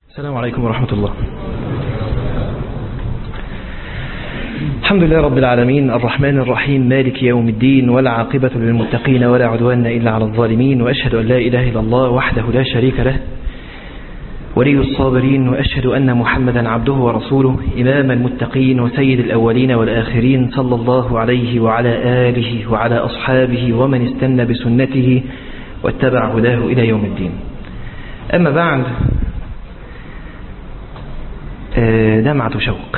السلام عليكم ورحمة الله الحمد لله رب العالمين الرحمن الرحيم مالك يوم الدين ولا عاقبة للمتقين ولا عدوان إلا على الظالمين وأشهد أن لا إله إلا الله وحده لا شريك له ولي الصابرين وأشهد أن محمدا عبده ورسوله إمام المتقين وسيد الأولين والآخرين صلى الله عليه وعلى آله وعلى أصحابه ومن استنى بسنته واتبع هداه إلى يوم الدين أما بعد دمعة شوق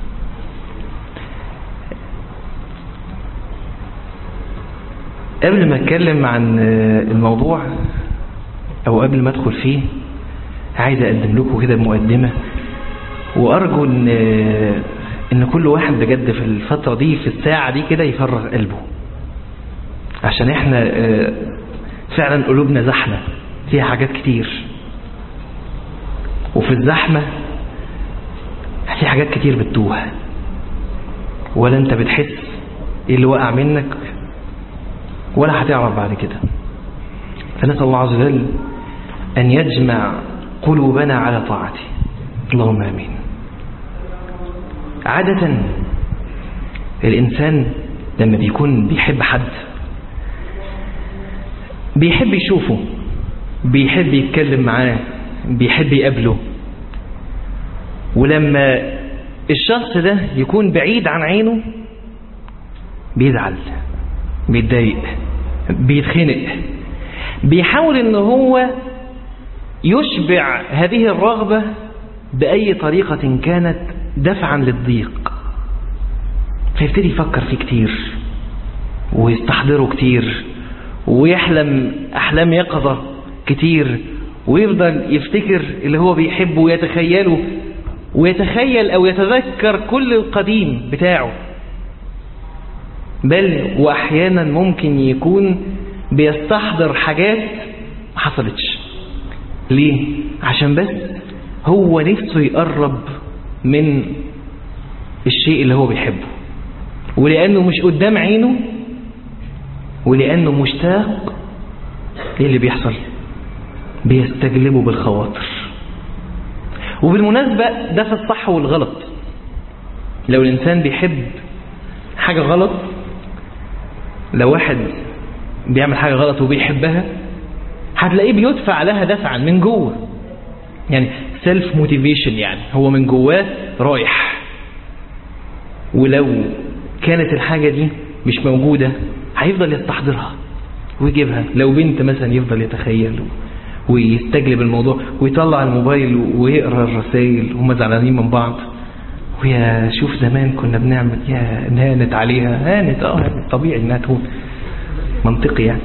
قبل ما اتكلم عن الموضوع او قبل ما ادخل فيه عايز اقدم لكم كده مقدمة وارجو ان ان كل واحد بجد في الفترة دي في الساعة دي كده يفرغ قلبه عشان احنا فعلا قلوبنا زحمة فيها حاجات كتير وفي الزحمة في حاجات كتير بتتوه ولا انت بتحس ايه اللي وقع منك ولا هتعرف بعد كده فنسأل الله عز وجل أن يجمع قلوبنا على طاعته اللهم آمين عادة الإنسان لما بيكون بيحب حد بيحب يشوفه بيحب يتكلم معاه بيحب يقابله ولما الشخص ده يكون بعيد عن عينه بيزعل بيتضايق بيتخنق بيحاول ان هو يشبع هذه الرغبة بأي طريقة كانت دفعا للضيق فيبتدي يفكر فيه كتير ويستحضره كتير ويحلم أحلام يقظة كتير ويفضل يفتكر اللي هو بيحبه ويتخيله ويتخيل أو يتذكر كل القديم بتاعه بل وأحيانا ممكن يكون بيستحضر حاجات ما حصلتش ليه؟ عشان بس هو نفسه يقرب من الشيء اللي هو بيحبه ولأنه مش قدام عينه ولأنه مشتاق ايه اللي بيحصل بيستجلبه بالخواطر وبالمناسبة ده في الصح والغلط لو الإنسان بيحب حاجة غلط لو واحد بيعمل حاجة غلط وبيحبها هتلاقيه بيدفع لها دفعا من جوه يعني سيلف موتيفيشن يعني هو من جواه رايح ولو كانت الحاجة دي مش موجودة هيفضل يستحضرها ويجيبها لو بنت مثلا يفضل يتخيل ويستجلب الموضوع ويطلع الموبايل ويقرا الرسائل وهم زعلانين من بعض ويا شوف زمان كنا بنعمل يا هانت عليها هانت اه طبيعي انها تهون منطقي يعني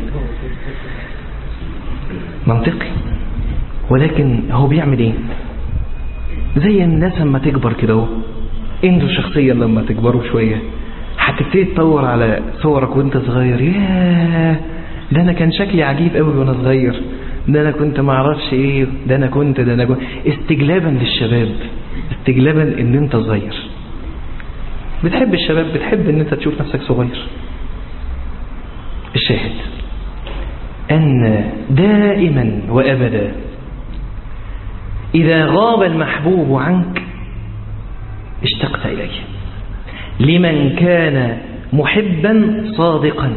منطقي ولكن هو بيعمل ايه زي الناس لما تكبر كده اهو انتوا شخصيا لما تكبروا شوية هتبتدي تدور على صورك وانت صغير ياه ده انا كان شكلي عجيب قوي وانا صغير ده انا كنت ما اعرفش ايه ده انا كنت ده انا كنت استجلابا للشباب استجلابا ان انت صغير بتحب الشباب بتحب ان انت تشوف نفسك صغير الشاهد ان دائما وابدا اذا غاب المحبوب عنك اشتقت اليه لمن كان محبا صادقا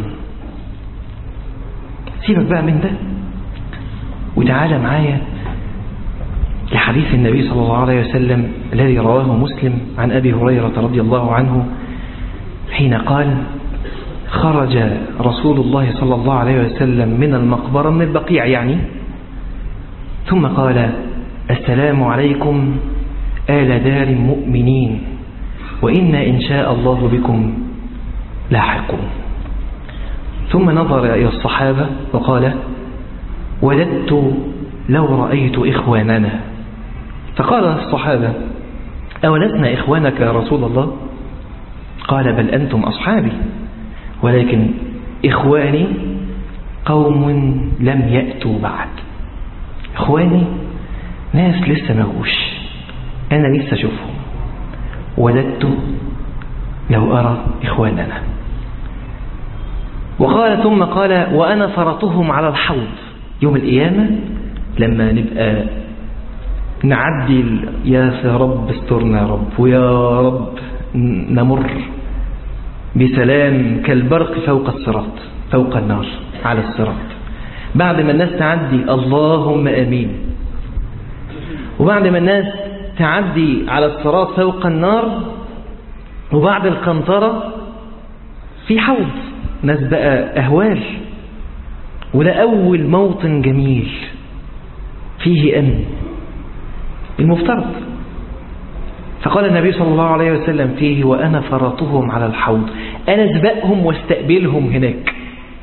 سيبك بقى من ده وتعالى معايا لحديث النبي صلى الله عليه وسلم الذي رواه مسلم عن أبي هريرة رضي الله عنه حين قال خرج رسول الله صلى الله عليه وسلم من المقبرة من البقيع يعني ثم قال السلام عليكم آل دار مؤمنين وإنا إن شاء الله بكم لاحقون ثم نظر إلى الصحابة وقال وددت لو رأيت إخواننا فقال الصحابة أولسنا إخوانك يا رسول الله قال بل أنتم أصحابي ولكن إخواني قوم لم يأتوا بعد إخواني ناس لسه ما جوش أنا لسه أشوفهم وددت لو أرى إخواننا وقال ثم قال وأنا فرطهم على الحوض يوم القيامة لما نبقى نعدي يا رب استرنا يا رب ويا رب نمر بسلام كالبرق فوق الصراط فوق النار على الصراط بعد ما الناس تعدي اللهم امين وبعد ما الناس تعدي على الصراط فوق النار وبعد القنطرة في حوض ناس بقى أهوال وده أول موطن جميل فيه أمن المفترض فقال النبي صلى الله عليه وسلم فيه وأنا فرطهم على الحوض أنا أسبقهم واستقبلهم هناك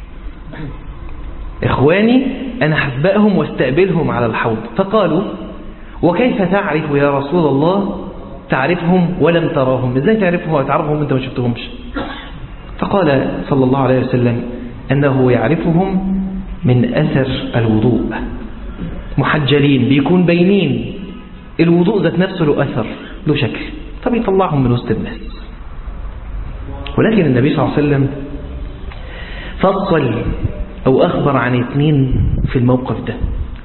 إخواني أنا هسبقهم واستقبلهم على الحوض فقالوا وكيف تعرف يا رسول الله تعرفهم ولم تراهم ازاي تعرفهم وتعرفهم انت ما شفتهمش فقال صلى الله عليه وسلم أنه يعرفهم من أثر الوضوء محجلين بيكون بينين الوضوء ذات نفسه له أثر له شكل فبيطلعهم من وسط الناس ولكن النبي صلى الله عليه وسلم فصل أو أخبر عن اثنين في الموقف ده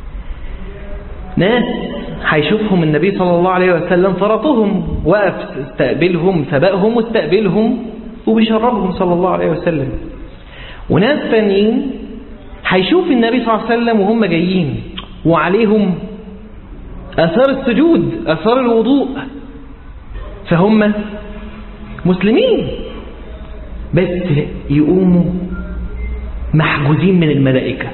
ناس هيشوفهم النبي صلى الله عليه وسلم فرطهم وقف استقبلهم سبقهم واستقبلهم وبيشربهم صلى الله عليه وسلم وناس تانيين هيشوف النبي صلى الله عليه وسلم وهم جايين وعليهم أثار السجود أثار الوضوء فهم مسلمين بس يقوموا محجوزين من الملائكة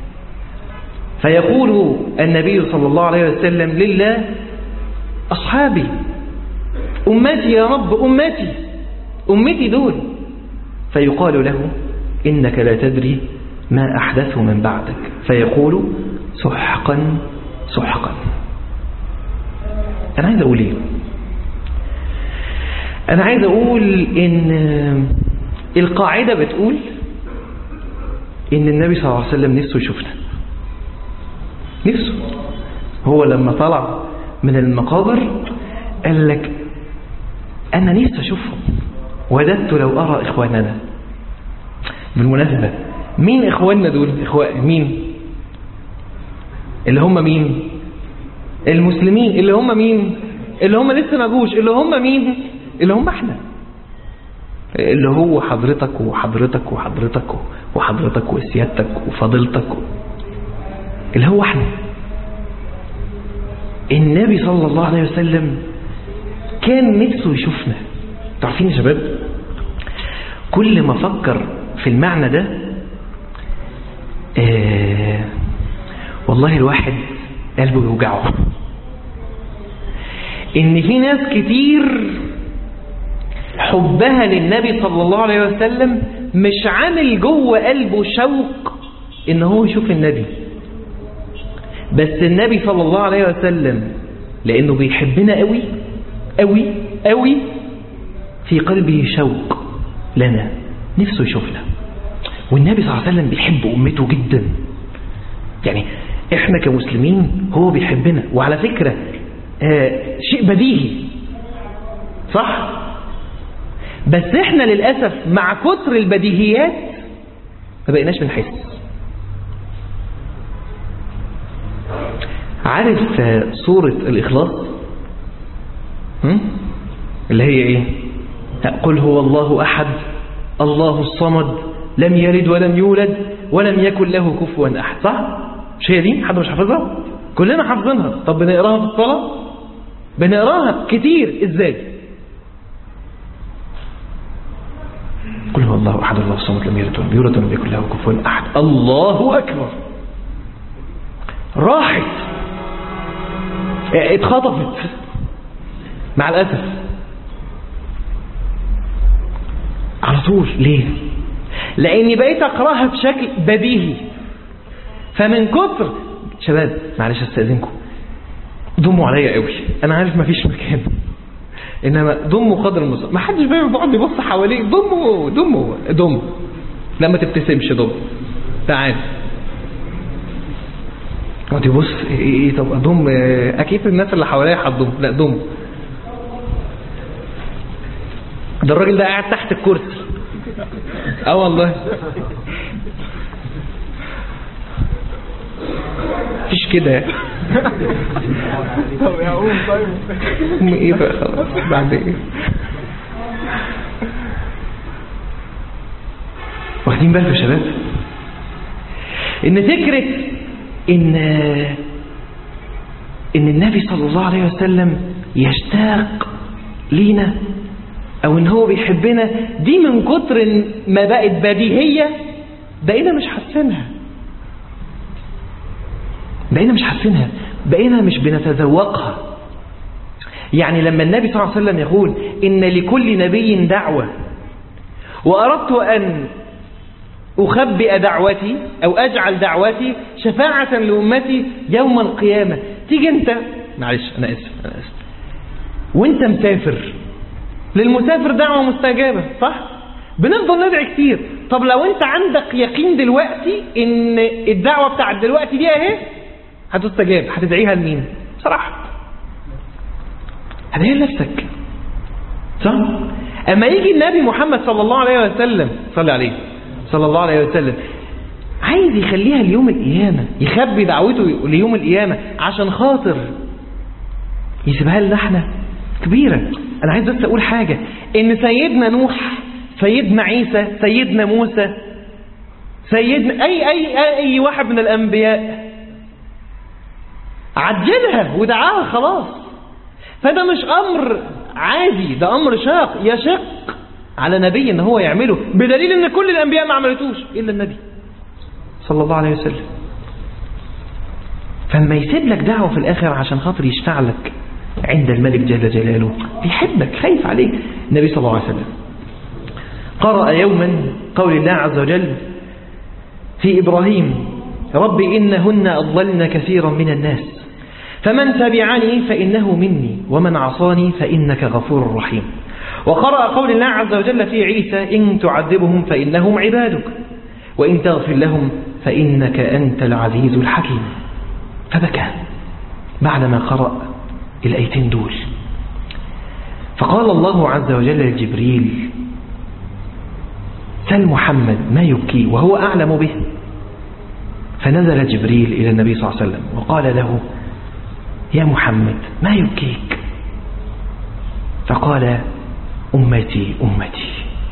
فيقول النبي صلى الله عليه وسلم لله أصحابي أمتي يا رب أمتي أمتي دول فيقال له إنك لا تدري ما أحدثه من بعدك فيقول سحقا سحقا أنا عايز أقول إيه أنا عايز أقول إن القاعدة بتقول إن النبي صلى الله عليه وسلم نفسه يشوفنا نفسه هو لما طلع من المقابر قال لك أنا نفسي أشوفهم وددت لو أرى إخواننا بالمناسبة مين إخواننا دول إخوان مين اللي هم مين المسلمين اللي هم مين اللي هم لسه ما جوش اللي هم مين اللي هم احنا اللي هو حضرتك وحضرتك وحضرتك وحضرتك وسيادتك وفضيلتك اللي هو احنا النبي صلى الله عليه وسلم كان نفسه يشوفنا تعرفين يا شباب كل ما فكر في المعنى ده آه والله الواحد قلبه يوجعه ان في ناس كتير حبها للنبي صلى الله عليه وسلم مش عامل جوه قلبه شوق ان هو يشوف النبي بس النبي صلى الله عليه وسلم لانه بيحبنا قوي قوي قوي في قلبه شوق لنا نفسه يشوفنا والنبي صلى الله عليه وسلم بيحب امته جدا يعني احنا كمسلمين هو بيحبنا وعلى فكرة آه شيء بديهي صح بس احنا للأسف مع كتر البديهيات ما بقيناش بنحس عارف سورة الإخلاص هم؟ اللي هي ايه قل هو الله أحد الله الصمد لم يلد ولم يولد ولم يكن له كفوا أحد صح مش هي دي حد مش حافظها كلنا حافظينها طب بنقراها في الصلاة بنقراها كتير ازاي قل هو الله أحد الله الصمد لم يلد ولم يولد ولم يكن له كفوا أحد الله أكبر راحت اتخطفت مع الأسف على طول ليه لاني بقيت اقراها بشكل بديهي فمن كتر شباب معلش استاذنكم ضموا عليا قوي انا عارف مفيش مكان انما ضموا قدر المستطاع ما حدش بقى بيقعد يبص حواليه ضموا ضموا ضم لا ما تبتسمش ضم تعال قعد يبص ايه ايه طب اضم اكيد الناس اللي حواليا هتضم لا ضم ده الراجل ده قاعد تحت الكرسي اه والله مفيش كده طب يا قوم طيب ايه بقى خلاص بعد ايه واخدين بالكم يا شباب ان فكرة ان ان النبي صلى الله عليه وسلم يشتاق لينا او ان هو بيحبنا دي من كتر ما بقت بديهية بقينا مش حاسينها بقينا مش حاسينها بقينا مش بنتذوقها يعني لما النبي صلى الله عليه وسلم يقول إن لكل نبي دعوة وأردت أن أخبئ دعوتي أو أجعل دعوتي شفاعة لأمتي يوم القيامة تيجي أنت معلش أنا آسف أنا آسف وأنت مسافر للمسافر دعوة مستجابة صح؟ بنفضل ندعي كتير طب لو أنت عندك يقين دلوقتي إن الدعوة بتاعت دلوقتي دي أهي هتستجاب هتدعيها لمين؟ بصراحة هدعيها لنفسك صح؟ أما يجي النبي محمد صلى الله عليه وسلم صلى عليه صلى الله عليه وسلم عايز يخليها ليوم القيامة يخبي دعوته ليوم القيامة عشان خاطر يسيبها لنا احنا كبيرة أنا عايز بس أقول حاجة إن سيدنا نوح سيدنا عيسى سيدنا موسى سيدنا أي أي أي واحد من الأنبياء عجلها ودعاها خلاص فده مش أمر عادي ده أمر شاق يشق على نبي ان هو يعمله بدليل ان كل الانبياء ما عملتوش الا النبي صلى الله عليه وسلم فلما يسيب لك دعوه في الاخر عشان خاطر يشفع لك عند الملك جل جلاله بيحبك خايف عليك النبي صلى الله عليه وسلم قرأ يوما قول الله عز وجل في إبراهيم رب إنهن أضللن كثيرا من الناس فمن تبعني فإنه مني ومن عصاني فإنك غفور رحيم وقرأ قول الله عز وجل في عيسى إن تعذبهم فإنهم عبادك وإن تغفر لهم فإنك أنت العزيز الحكيم فبكى بعدما قرأ الأيتين دول فقال الله عز وجل لجبريل سل محمد ما يبكي وهو أعلم به فنزل جبريل إلى النبي صلى الله عليه وسلم وقال له يا محمد ما يبكيك فقال أمتي أمتي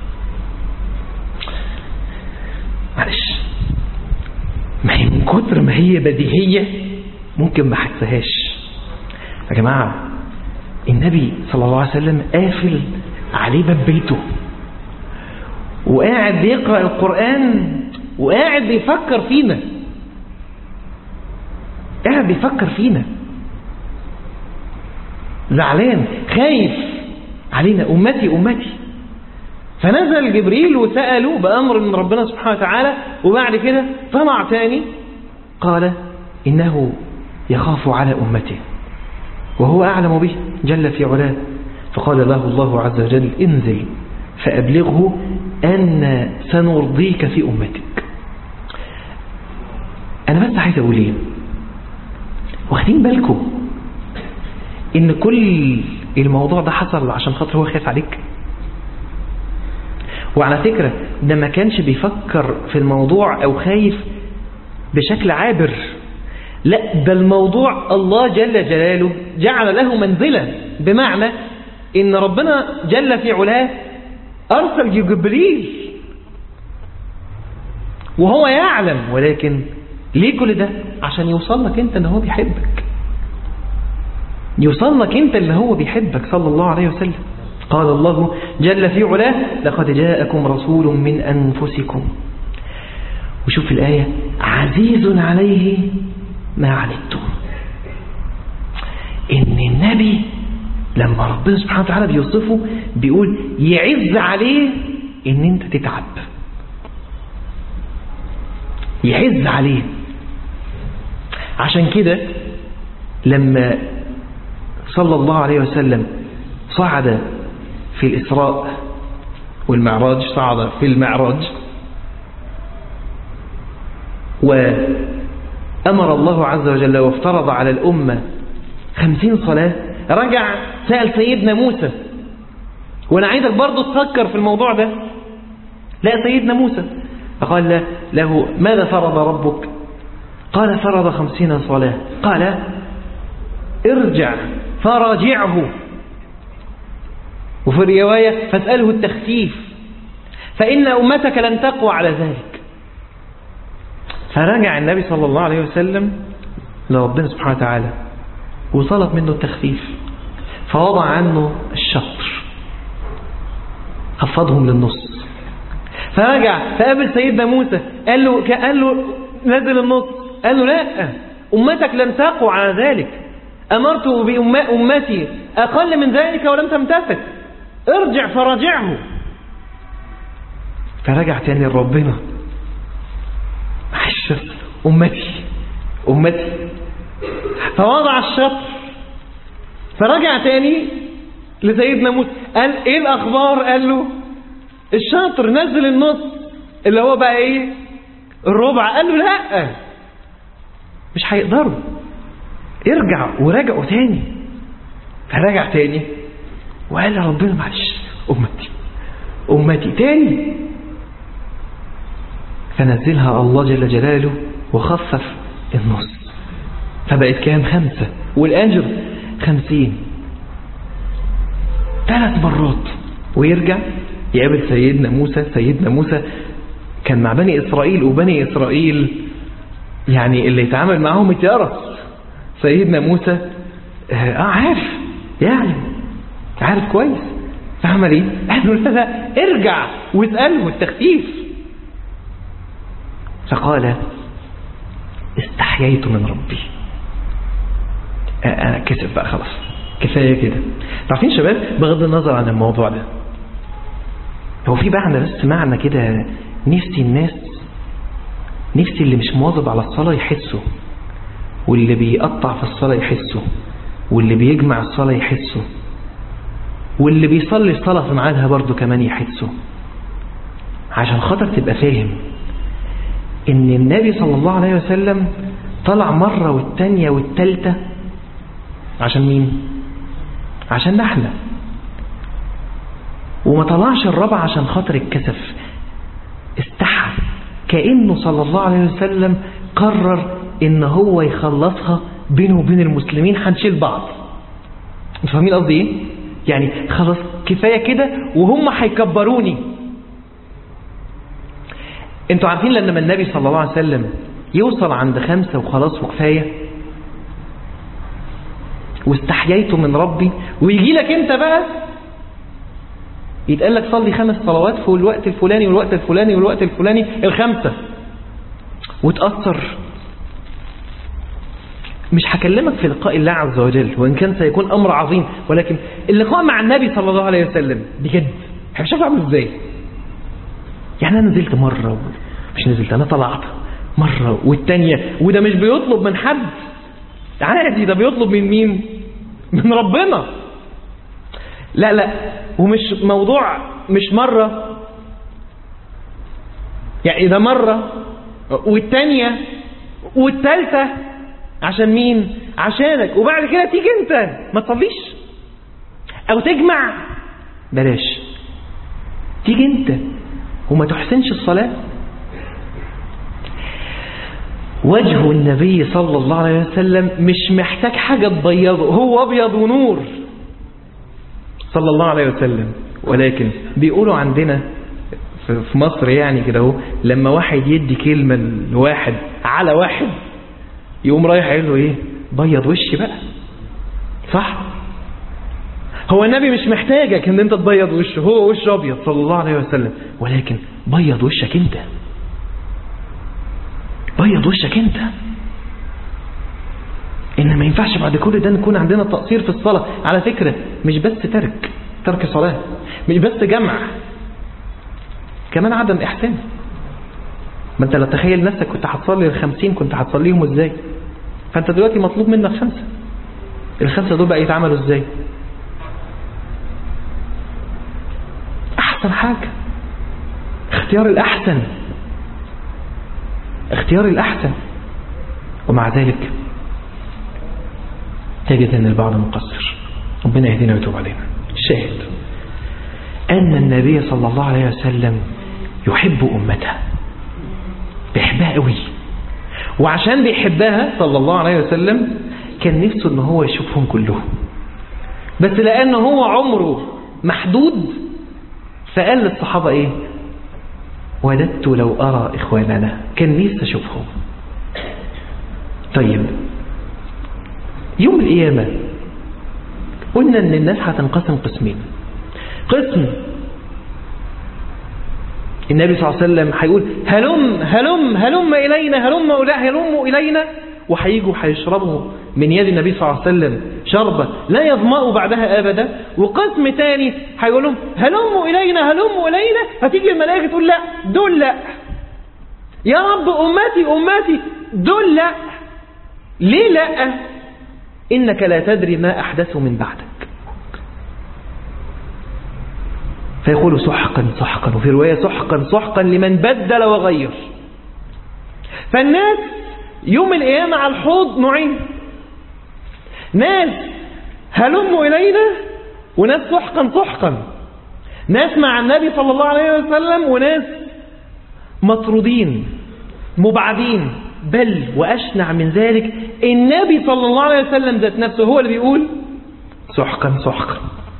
معلش ما هي من كتر ما هي بديهية ممكن ما حسهاش يا جماعة النبي صلى الله عليه وسلم قافل عليه باب بيته وقاعد بيقرأ القرآن وقاعد بيفكر فينا قاعد بيفكر فينا زعلان خايف علينا أمتي أمتي فنزل جبريل وسأله بأمر من ربنا سبحانه وتعالى وبعد كده طلع تاني قال إنه يخاف على أمته وهو أعلم به جل في علاه فقال له الله عز وجل انزل فأبلغه أن سنرضيك في أمتك أنا بس عايز أقول إيه واخدين بالكم إن كل الموضوع ده حصل عشان خاطر هو خايف عليك وعلى فكرة ده ما كانش بيفكر في الموضوع أو خايف بشكل عابر لا ده الموضوع الله جل جلاله جعل له منزلة بمعنى إن ربنا جل في علاه أرسل جبريل وهو يعلم ولكن ليه كل ده عشان يوصل لك انت ان هو بيحبك يوصل لك انت اللي هو بيحبك صلى الله عليه وسلم قال الله جل في علاه لقد جاءكم رسول من أنفسكم وشوف الآية عزيز عليه ما عنتم إن النبي لما ربنا سبحانه وتعالى بيوصفه بيقول يعز عليه إن أنت تتعب يعز عليه عشان كده لما صلى الله عليه وسلم صعد في الإسراء والمعراج صعد في المعراج وأمر الله عز وجل وافترض على الأمة خمسين صلاة رجع سأل سيدنا موسى وأنا عايزك برضو تفكر في الموضوع ده لا سيدنا موسى فقال له ماذا فرض ربك قال فرض خمسين صلاة قال ارجع فراجعه وفي الرواية فاسأله التخفيف فإن أمتك لن تقوى على ذلك فرجع النبي صلى الله عليه وسلم لربنا سبحانه وتعالى وطلب منه التخفيف فوضع عنه الشطر خفضهم للنص فرجع فقابل سيدنا موسى قال له قال له نزل النص قال له لا أمتك لن تقوى على ذلك أمرت بأمتي أقل من ذلك ولم تمتثل ارجع فراجعه فرجع تاني لربنا معلش أمتي أمتي فوضع الشطر فرجع تاني لسيدنا موسى قال ايه الاخبار قال له الشاطر نزل النص اللي هو بقى ايه الربع قال له لا مش هيقدروا ارجع ورجعوا تاني فرجع تاني وقال يا ربنا معلش امتي امتي تاني فنزلها الله جل جلاله وخفف النص فبقت كام خمسة والأجر خمسين ثلاث مرات ويرجع يقابل سيدنا موسى سيدنا موسى كان مع بني إسرائيل وبني إسرائيل يعني اللي يتعامل معاهم اتيرس سيدنا موسى اه عارف يعني عارف كويس فعمل ايه قال له لا ارجع واسأله التخفيف فقال استحييت من ربي انا كسب بقى خلاص كفايه كده عارفين شباب بغض النظر عن الموضوع ده هو في معنى بس معنى كده نفسي الناس نفسي اللي مش مواظب على الصلاة يحسه واللي بيقطع في الصلاة يحسه واللي بيجمع الصلاة يحسه واللي بيصلي الصلاة في ميعادها برضه كمان يحسه عشان خاطر تبقى فاهم ان النبي صلى الله عليه وسلم طلع مرة والتانية والتالتة عشان مين عشان احنا وما طلعش الرابعة عشان خاطر الكسف استحى كأنه صلى الله عليه وسلم قرر ان هو يخلصها بينه وبين المسلمين هنشيل بعض انتوا فاهمين قصدي ايه يعني خلاص كفاية كده وهم هيكبروني انتوا عارفين لما النبي صلى الله عليه وسلم يوصل عند خمسة وخلاص وكفاية واستحييت من ربي ويجي لك انت بقى يتقال لك صلي خمس صلوات في الوقت الفلاني والوقت الفلاني والوقت الفلاني الخمسة وتأثر مش هكلمك في لقاء الله عز وجل وإن كان سيكون أمر عظيم ولكن اللقاء مع النبي صلى الله عليه وسلم بجد هشوف أعمل إزاي يعني أنا نزلت مرة مش نزلت أنا طلعت مرة والتانية وده مش بيطلب من حد عادي ده بيطلب من مين من ربنا لا لا ومش موضوع مش مرة يعني ده مرة والتانية والتالتة عشان مين عشانك وبعد كده تيجي انت ما تصليش او تجمع بلاش تيجي انت وما تحسنش الصلاة وجه النبي صلى الله عليه وسلم مش محتاج حاجة تبيضه هو أبيض ونور صلى الله عليه وسلم ولكن بيقولوا عندنا في مصر يعني كده اهو لما واحد يدي كلمة لواحد على واحد يقوم رايح يقول له ايه بيض وشي بقى صح هو النبي مش محتاجك ان انت تبيض وشه هو وشه ابيض صلى الله عليه وسلم ولكن بيض وشك انت بيض وشك انت ان ما ينفعش بعد كل ده نكون عندنا تقصير في الصلاة على فكرة مش بس ترك ترك صلاة مش بس جمع كمان عدم احسان ما انت لو تخيل نفسك كنت هتصلي الخمسين كنت هتصليهم ازاي فانت دلوقتي مطلوب منك خمسة الخمسة دول بقى يتعملوا ازاي احسن حاجة اختيار الاحسن اختيار الاحسن ومع ذلك تجد ان البعض مقصر ربنا يهدينا ويتوب علينا الشاهد ان النبي صلى الله عليه وسلم يحب امته بيحبها قوي وعشان بيحبها صلى الله عليه وسلم كان نفسه ان هو يشوفهم كلهم بس لأنه هو عمره محدود فقال للصحابة ايه وددت لو أرى إخواننا كان نفسي أشوفهم طيب يوم القيامة قلنا ان الناس هتنقسم قسمين قسم النبي صلى الله عليه وسلم هيقول هلم هلم هلم إلينا هلم هلم إلينا وهيجوا هيشربوا من يد النبي صلى الله عليه وسلم شربة لا يظمأوا بعدها أبدا وقسم تاني هيقول لهم هلموا إلينا هلموا إلينا هتيجي الملائكة تقول لا دول لا يا رب أمتي أمتي دول لا ليه لا إنك لا تدري ما أحدثوا من بعدك فيقول سحقا سحقا وفي رواية سحقا سحقا لمن بدل وغير فالناس يوم القيامة على الحوض نوعين ناس هلموا إلينا وناس سحقا سحقا ناس مع النبي صلى الله عليه وسلم وناس مطرودين مبعدين بل وأشنع من ذلك النبي صلى الله عليه وسلم ذات نفسه هو اللي بيقول سحقا سحقا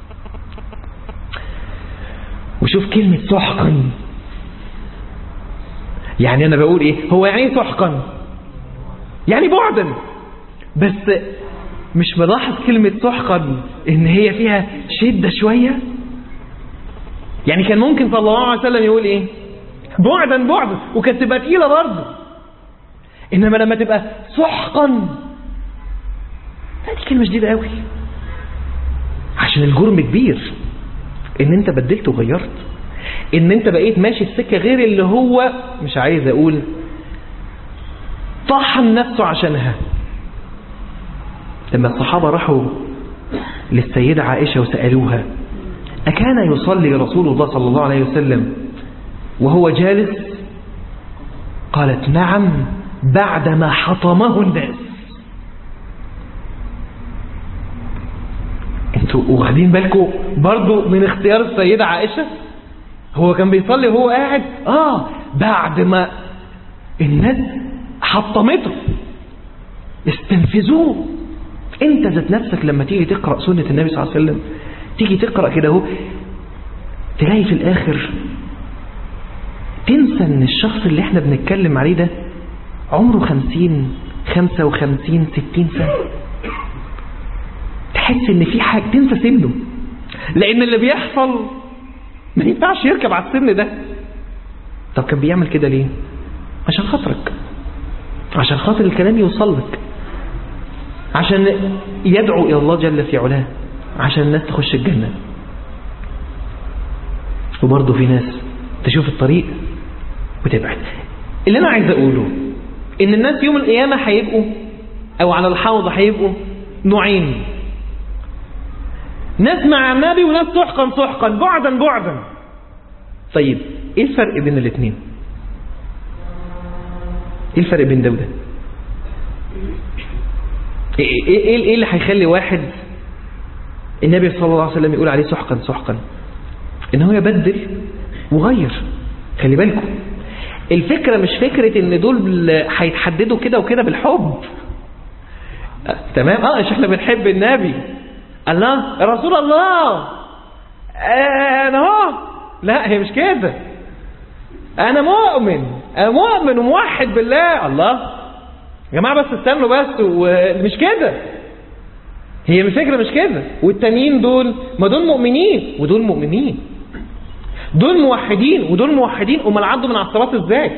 وشوف كلمة سحقا يعني أنا بقول إيه هو يعني سحقا يعني بعدا بس مش ملاحظ كلمة سحقا إن هي فيها شدة شوية يعني كان ممكن صلى الله عليه وسلم يقول إيه بعدا بعدا وكانت تبقى تقيلة برضه إنما لما تبقى سحقا دي كلمة شديدة قوي عشان الجرم كبير ان انت بدلت وغيرت ان انت بقيت ماشي السكة غير اللي هو مش عايز اقول طحن نفسه عشانها لما الصحابة راحوا للسيدة عائشة وسألوها أكان يصلي رسول الله صلى الله عليه وسلم وهو جالس قالت نعم بعدما حطمه الناس انتوا واخدين بالكم برضو من اختيار السيدة عائشة هو كان بيصلي وهو قاعد اه بعد ما الناس حطمته استنفذوه انت ذات نفسك لما تيجي تقرأ سنة النبي صلى الله عليه وسلم تيجي تقرأ كده اهو تلاقي في الاخر تنسى ان الشخص اللي احنا بنتكلم عليه ده عمره خمسين خمسة وخمسين ستين سنة تحس ان في حاجة تنسى سنه لان اللي بيحصل ما ينفعش يركب على السن ده طب كان بيعمل كده ليه عشان خاطرك عشان خاطر الكلام يوصل لك عشان يدعو الى الله جل في علاه عشان الناس تخش الجنة وبرضه في ناس تشوف الطريق وتبعد اللي انا عايز اقوله ان الناس يوم القيامة هيبقوا او على الحوض هيبقوا نوعين ناس مع النبي وناس سحقا سحقا بعدا بعدا طيب ايه الفرق بين الاثنين ايه الفرق بين ده وده ايه, إيه, إيه, إيه اللي هيخلي واحد النبي صلى الله عليه وسلم يقول عليه سحقا سحقا ان هو يبدل وغير خلي بالكم الفكرة مش فكرة ان دول هيتحددوا كده وكده بالحب تمام اه مش احنا بنحب النبي الله رسول الله انا اهو لا هي مش كده انا مؤمن انا مؤمن وموحد بالله الله يا جماعه بس استنوا بس ومش كده هي مش فكره مش كده والتانيين دول ما دول مؤمنين ودول مؤمنين دول موحدين ودول موحدين امال عدوا من على الصراط ازاي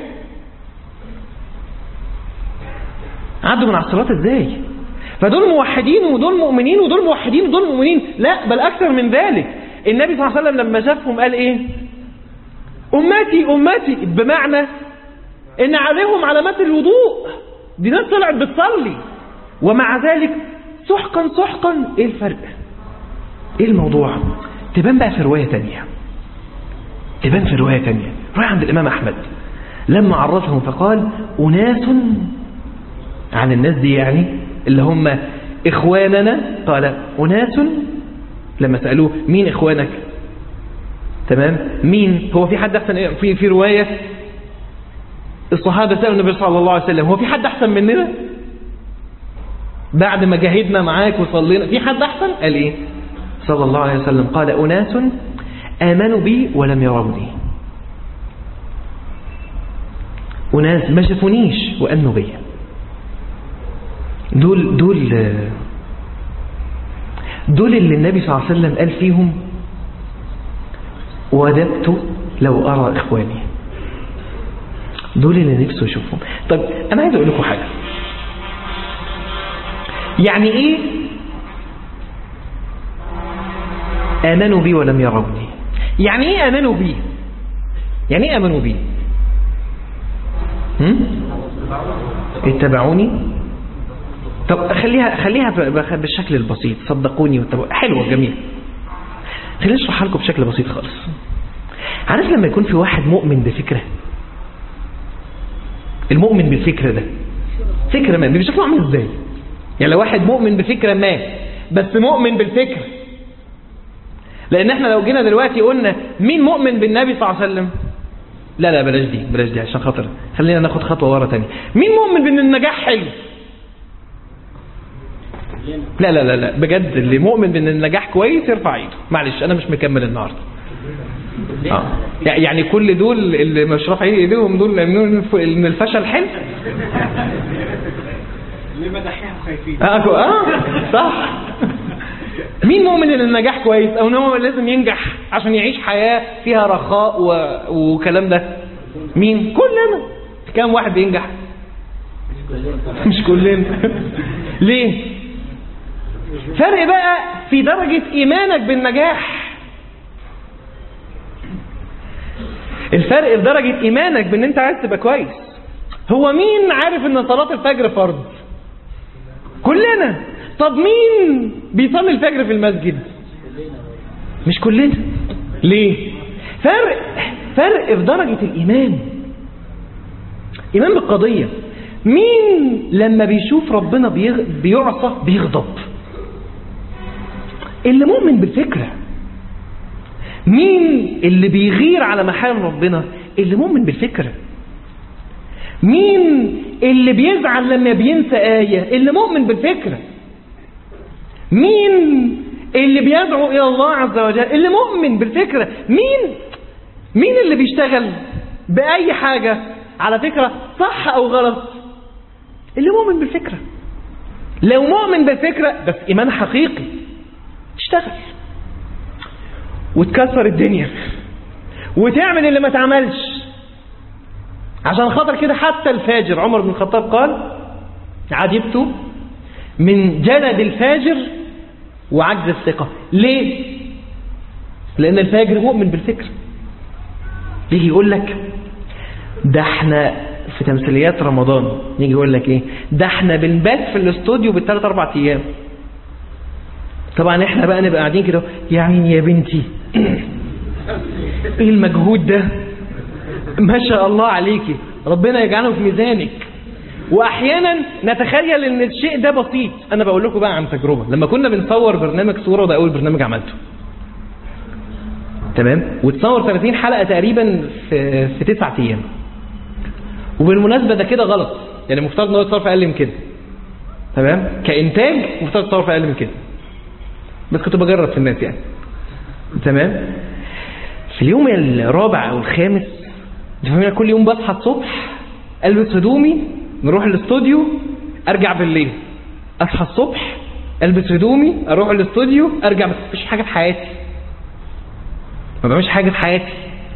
عدوا من على الصراط ازاي فدول موحدين ودول مؤمنين ودول موحدين ودول مؤمنين لا بل أكثر من ذلك النبي صلى الله عليه وسلم لما شافهم قال إيه أمتي أمتي بمعنى إن عليهم علامات الوضوء دي ناس طلعت بتصلي ومع ذلك سحقا سحقا إيه الفرق إيه الموضوع تبان بقى في رواية تانية تبان في رواية تانية رواية عند الإمام أحمد لما عرفهم فقال أناس عن الناس دي يعني اللي هم إخواننا قال أناس لما سألوه مين إخوانك تمام مين هو في حد أحسن في في رواية الصحابة سألوا النبي صلى الله عليه وسلم هو في حد أحسن مننا بعد ما جاهدنا معاك وصلينا في حد أحسن قال إيه صلى الله عليه وسلم قال أناس آمنوا بي ولم يروني أناس ما شافونيش وأمنوا بي دول دول دول اللي النبي صلى الله عليه وسلم قال فيهم وددت لو أرى إخواني دول اللي نفسه يشوفهم طب أنا عايز أقول لكم حاجة يعني إيه آمنوا بي ولم يروني يعني إيه آمنوا بي يعني إيه آمنوا بي هم؟ اتبعوني طب خليها خليها بالشكل البسيط صدقوني واتبعوا حلوة جميل خلينا نشرحها لكم بشكل بسيط خالص عارف لما يكون في واحد مؤمن بفكرة المؤمن بالفكرة ده فكرة ما بشكله عامل ازاي يعني لو واحد مؤمن بفكرة ما بس مؤمن بالفكرة لان احنا لو جينا دلوقتي قلنا مين مؤمن بالنبي صلى الله عليه وسلم لا لا بلاش دي بلاش دي عشان خاطر خلينا ناخد خطوة ورا تاني مين مؤمن بان النجاح حلو لا لا لا لا بجد اللي مؤمن بان النجاح كويس يرفع ايده معلش انا مش مكمل النهارده آه. يعني كل دول اللي مش رافعين ايديهم دول ان الفشل حلو اللي مدحيها خايفين اه اه صح مين مؤمن ان النجاح كويس او ان هو لازم ينجح عشان يعيش حياة فيها رخاء و... وكلام ده مين كلنا كام واحد بينجح مش كلنا ليه فرق بقى في درجة ايمانك بالنجاح الفرق في درجة ايمانك بان انت عايز تبقى كويس هو مين عارف ان صلاة الفجر فرض كلنا طب مين بيصلي الفجر في المسجد مش كلنا ليه فرق فرق في درجة الإيمان إيمان بالقضية مين لما بيشوف ربنا بيغ... بيعصى بيغضب اللي مؤمن بالفكرة مين اللي بيغير على محال ربنا اللي مؤمن بالفكرة مين اللي بيزعل لما بينسى آية اللي مؤمن بالفكرة مين اللي بيدعو إلى الله عز وجل اللي مؤمن بالفكرة مين مين اللي بيشتغل بأي حاجة على فكرة صح أو غلط اللي مؤمن بالفكرة لو مؤمن بالفكرة بس إيمان حقيقي اشتغل وتكسر الدنيا وتعمل اللي ما تعملش عشان خاطر كده حتى الفاجر عمر بن الخطاب قال عجبت من جلد الفاجر وعجز الثقة ليه؟ لأن الفاجر مؤمن بالفكر يجي يقول لك ده احنا في تمثيليات رمضان يجي يقول لك ايه ده احنا بنبات في الاستوديو بالثلاث اربع ايام طبعا احنا بقى نبقى قاعدين كده يا عيني يا بنتي ايه المجهود ده ما شاء الله عليكي ربنا يجعله في ميزانك واحيانا نتخيل ان الشيء ده بسيط انا بقول لكم بقى عن تجربه لما كنا بنصور برنامج صوره وده اول برنامج عملته تمام وتصور 30 حلقه تقريبا في في 9 ايام وبالمناسبه ده كده غلط يعني المفترض ان هو يتصور في اقل من كده تمام كانتاج المفترض يتصور في اقل من كده بس كنت بجرب في الناس يعني تمام في اليوم الرابع او الخامس كل يوم بصحى الصبح البس هدومي نروح الاستوديو ارجع بالليل اصحى الصبح البس هدومي اروح الاستوديو ارجع بس مفيش حاجه في حياتي ما بعملش حاجه في حياتي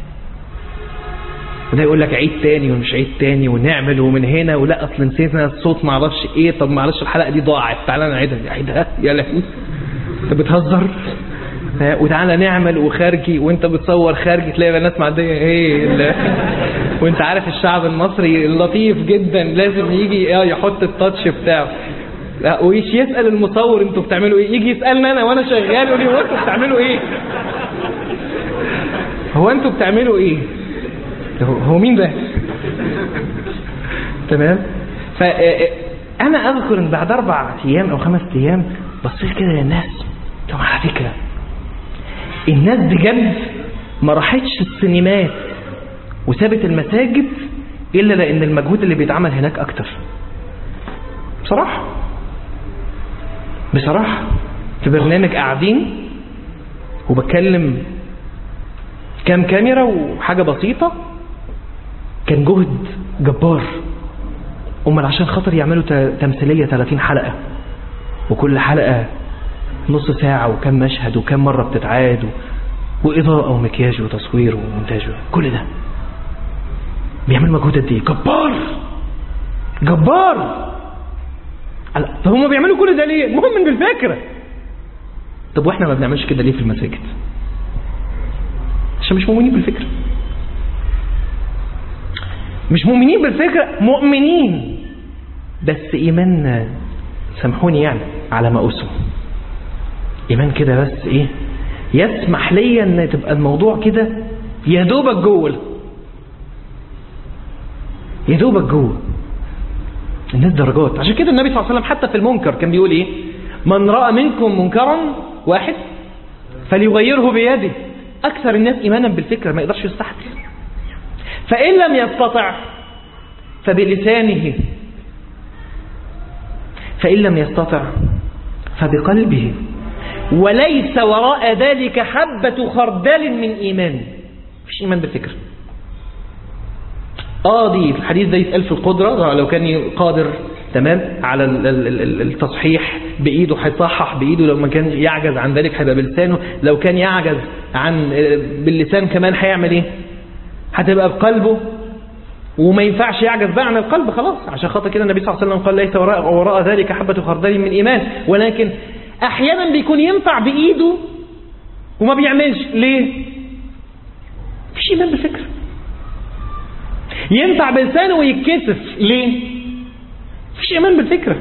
وده يقول لك عيد تاني ومش عيد تاني ونعمل ومن هنا ولا اصل نسينا الصوت ما اعرفش ايه طب معلش الحلقه دي ضاعت تعالى نعيدها عيدها يا لهوي انت بتهزر وتعالى نعمل وخارجي وانت بتصور خارجي تلاقي الناس معديه ايه وانت عارف الشعب المصري لطيف جدا لازم يجي يحط التاتش بتاعه لا ويش يسال المصور انتوا بتعملوا ايه يجي يسالني انا وانا شغال يقول لي هو انتوا بتعملوا ايه هو انتوا بتعملوا ايه هو مين ده تمام فانا اذكر ان بعد اربع ايام او خمس ايام بصيت كده للناس طب على فكره الناس بجد ما راحتش السينمات وسابت المساجد الا لان المجهود اللي بيتعمل هناك اكتر بصراحه بصراحة في برنامج قاعدين وبتكلم كام كاميرا وحاجة بسيطة كان جهد جبار امال عشان خاطر يعملوا ت- تمثيلية 30 حلقة وكل حلقة نص ساعة وكم مشهد وكم مرة بتتعاد و... وإضاءة ومكياج وتصوير ومونتاج كل ده بيعملوا مجهود قد ايه جبار جبار على- طب هم بيعملوا كل ده ليه مؤمن بالفكرة طب واحنا ما بنعملش كده ليه في المساجد عشان مش مؤمنين بالفكرة مش مؤمنين بالفكرة مؤمنين بس إيماننا سامحوني يعني على ما أسم إيمان كده بس إيه يسمح ليا إن تبقى الموضوع كده يا دوبك جوه يا دوبك جوه الناس درجات عشان كده النبي صلى الله عليه وسلم حتى في المنكر كان بيقول إيه من رأى منكم منكرا واحد فليغيره بيده أكثر الناس إيمانا بالفكرة ما يقدرش يستحمل فإن لم يستطع فبلسانه فإن لم يستطع فبقلبه وليس وراء ذلك حبة خردل من إيمان مفيش إيمان بالفكر آه دي الحديث ده يتقال في القدرة لو كان قادر تمام على ال- ال- ال- التصحيح بإيده هيصحح بإيده لو ما كان يعجز عن ذلك هيبقى بلسانه لو كان يعجز عن باللسان كمان هيعمل إيه هتبقى بقلبه وما ينفعش يعجز بقى عن القلب خلاص عشان خاطر كده النبي صلى الله عليه وسلم قال ليس وراء, وراء ذلك حبة خردل من إيمان ولكن أحيانا بيكون ينفع بإيده وما بيعملش ليه؟ مفيش إيمان بالفكرة ينفع بلسانه ويتكسف ليه؟ مفيش إيمان بالفكرة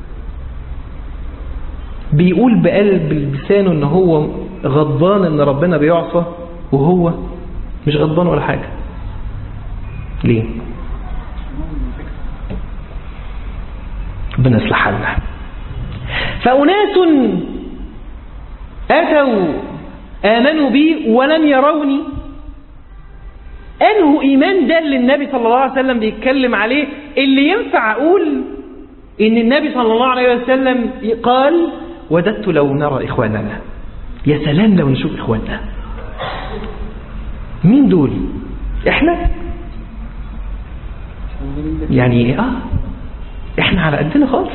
بيقول بقلب لسانه ان هو غضبان ان ربنا بيعصى وهو مش غضبان ولا حاجة ليه ربنا يصلح حالنا فأناس أتوا آمنوا بي ولم يروني أنه إيمان ده اللي النبي صلى الله عليه وسلم بيتكلم عليه اللي ينفع أقول إن النبي صلى الله عليه وسلم قال وددت لو نرى إخواننا يا سلام لو نشوف إخواننا مين دول إحنا يعني آه إحنا على قدنا خالص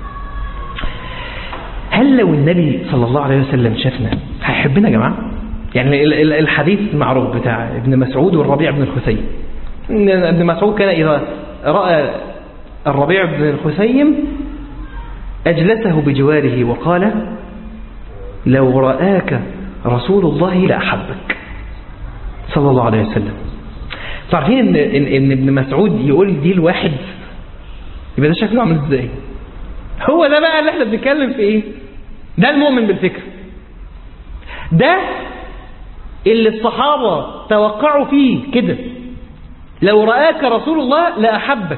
هل لو النبي صلى الله عليه وسلم شافنا هيحبنا يا جماعة يعني ال- ال- الحديث المعروف بتاع ابن مسعود والربيع بن الخثيم إن ابن مسعود كان إذا رأى الربيع بن الخثيم أجلسه بجواره وقال لو رآك رسول الله لأحبك صلى الله عليه وسلم تعرفين إن, إن, إن ابن مسعود يقول دي الواحد يبقى ده شكله عامل ازاي هو ده بقى اللي احنا بنتكلم في ايه ده المؤمن بالفكر ده اللي الصحابة توقعوا فيه كده لو رآك رسول الله لأحبك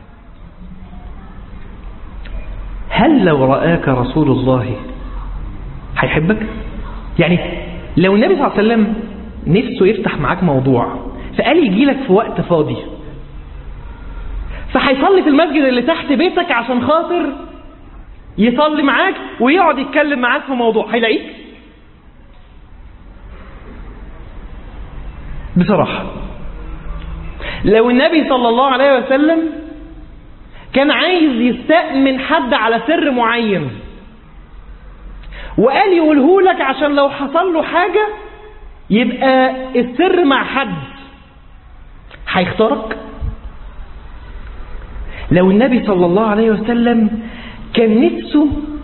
هل لو رآك رسول الله هيحبك يعني لو النبي صلى الله عليه وسلم نفسه يفتح معاك موضوع فقال يجي لك في وقت فاضي فهيصلي في المسجد اللي تحت بيتك عشان خاطر يصلي معاك ويقعد يتكلم معاك في موضوع هيلاقيك بصراحة لو النبي صلى الله عليه وسلم كان عايز يستأمن حد على سر معين وقال يقوله لك عشان لو حصل له حاجة يبقى السر مع حد هيختارك لو النبي صلى الله عليه وسلم كان نفسه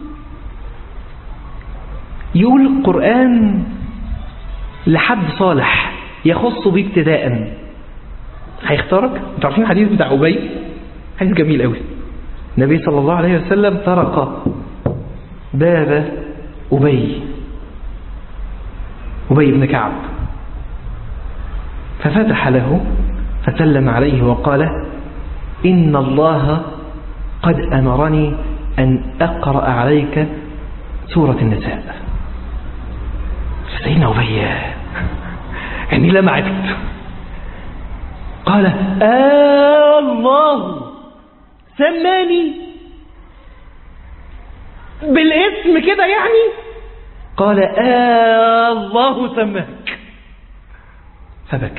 يقول القرآن لحد صالح يخص بيه ابتداء هيختارك انتوا عارفين الحديث بتاع أبي حديث جميل قوي النبي صلى الله عليه وسلم طرق باب أبي أبي بن كعب ففتح له فسلم عليه وقال إن الله قد أمرني أن أقرأ عليك سورة النساء فسيدنا أبي يعني لمعت قال آه الله سماني بالاسم كده يعني قال آه الله سماك فبكى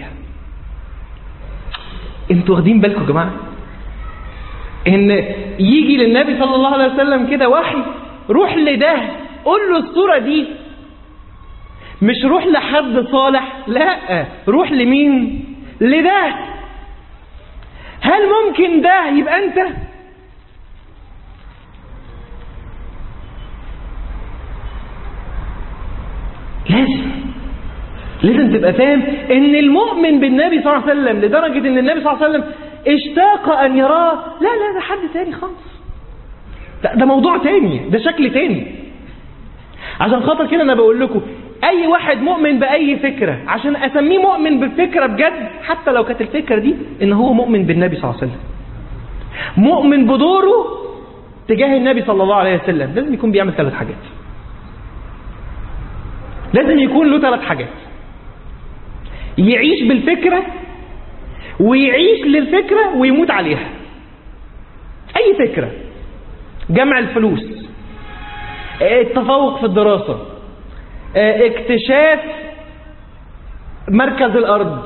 انتوا واخدين بالكم يا جماعه ان يجي للنبي صلى الله عليه وسلم كده وحي روح لده قول له الصوره دي مش روح لحد صالح لا روح لمين لده هل ممكن ده يبقى انت لازم لازم تبقى فاهم ان المؤمن بالنبي صلى الله عليه وسلم لدرجة ان النبي صلى الله عليه وسلم اشتاق ان يراه لا لا ده حد تاني خالص ده, ده موضوع تاني ده شكل تاني عشان خاطر كده انا بقول لكم اي واحد مؤمن باي فكرة عشان اسميه مؤمن بالفكرة بجد حتى لو كانت الفكرة دي ان هو مؤمن بالنبي صلى الله عليه وسلم مؤمن بدوره تجاه النبي صلى الله عليه وسلم لازم يكون بيعمل ثلاث حاجات لازم يكون له ثلاث حاجات يعيش بالفكرة ويعيش للفكرة ويموت عليها أي فكرة جمع الفلوس التفوق في الدراسة اكتشاف مركز الأرض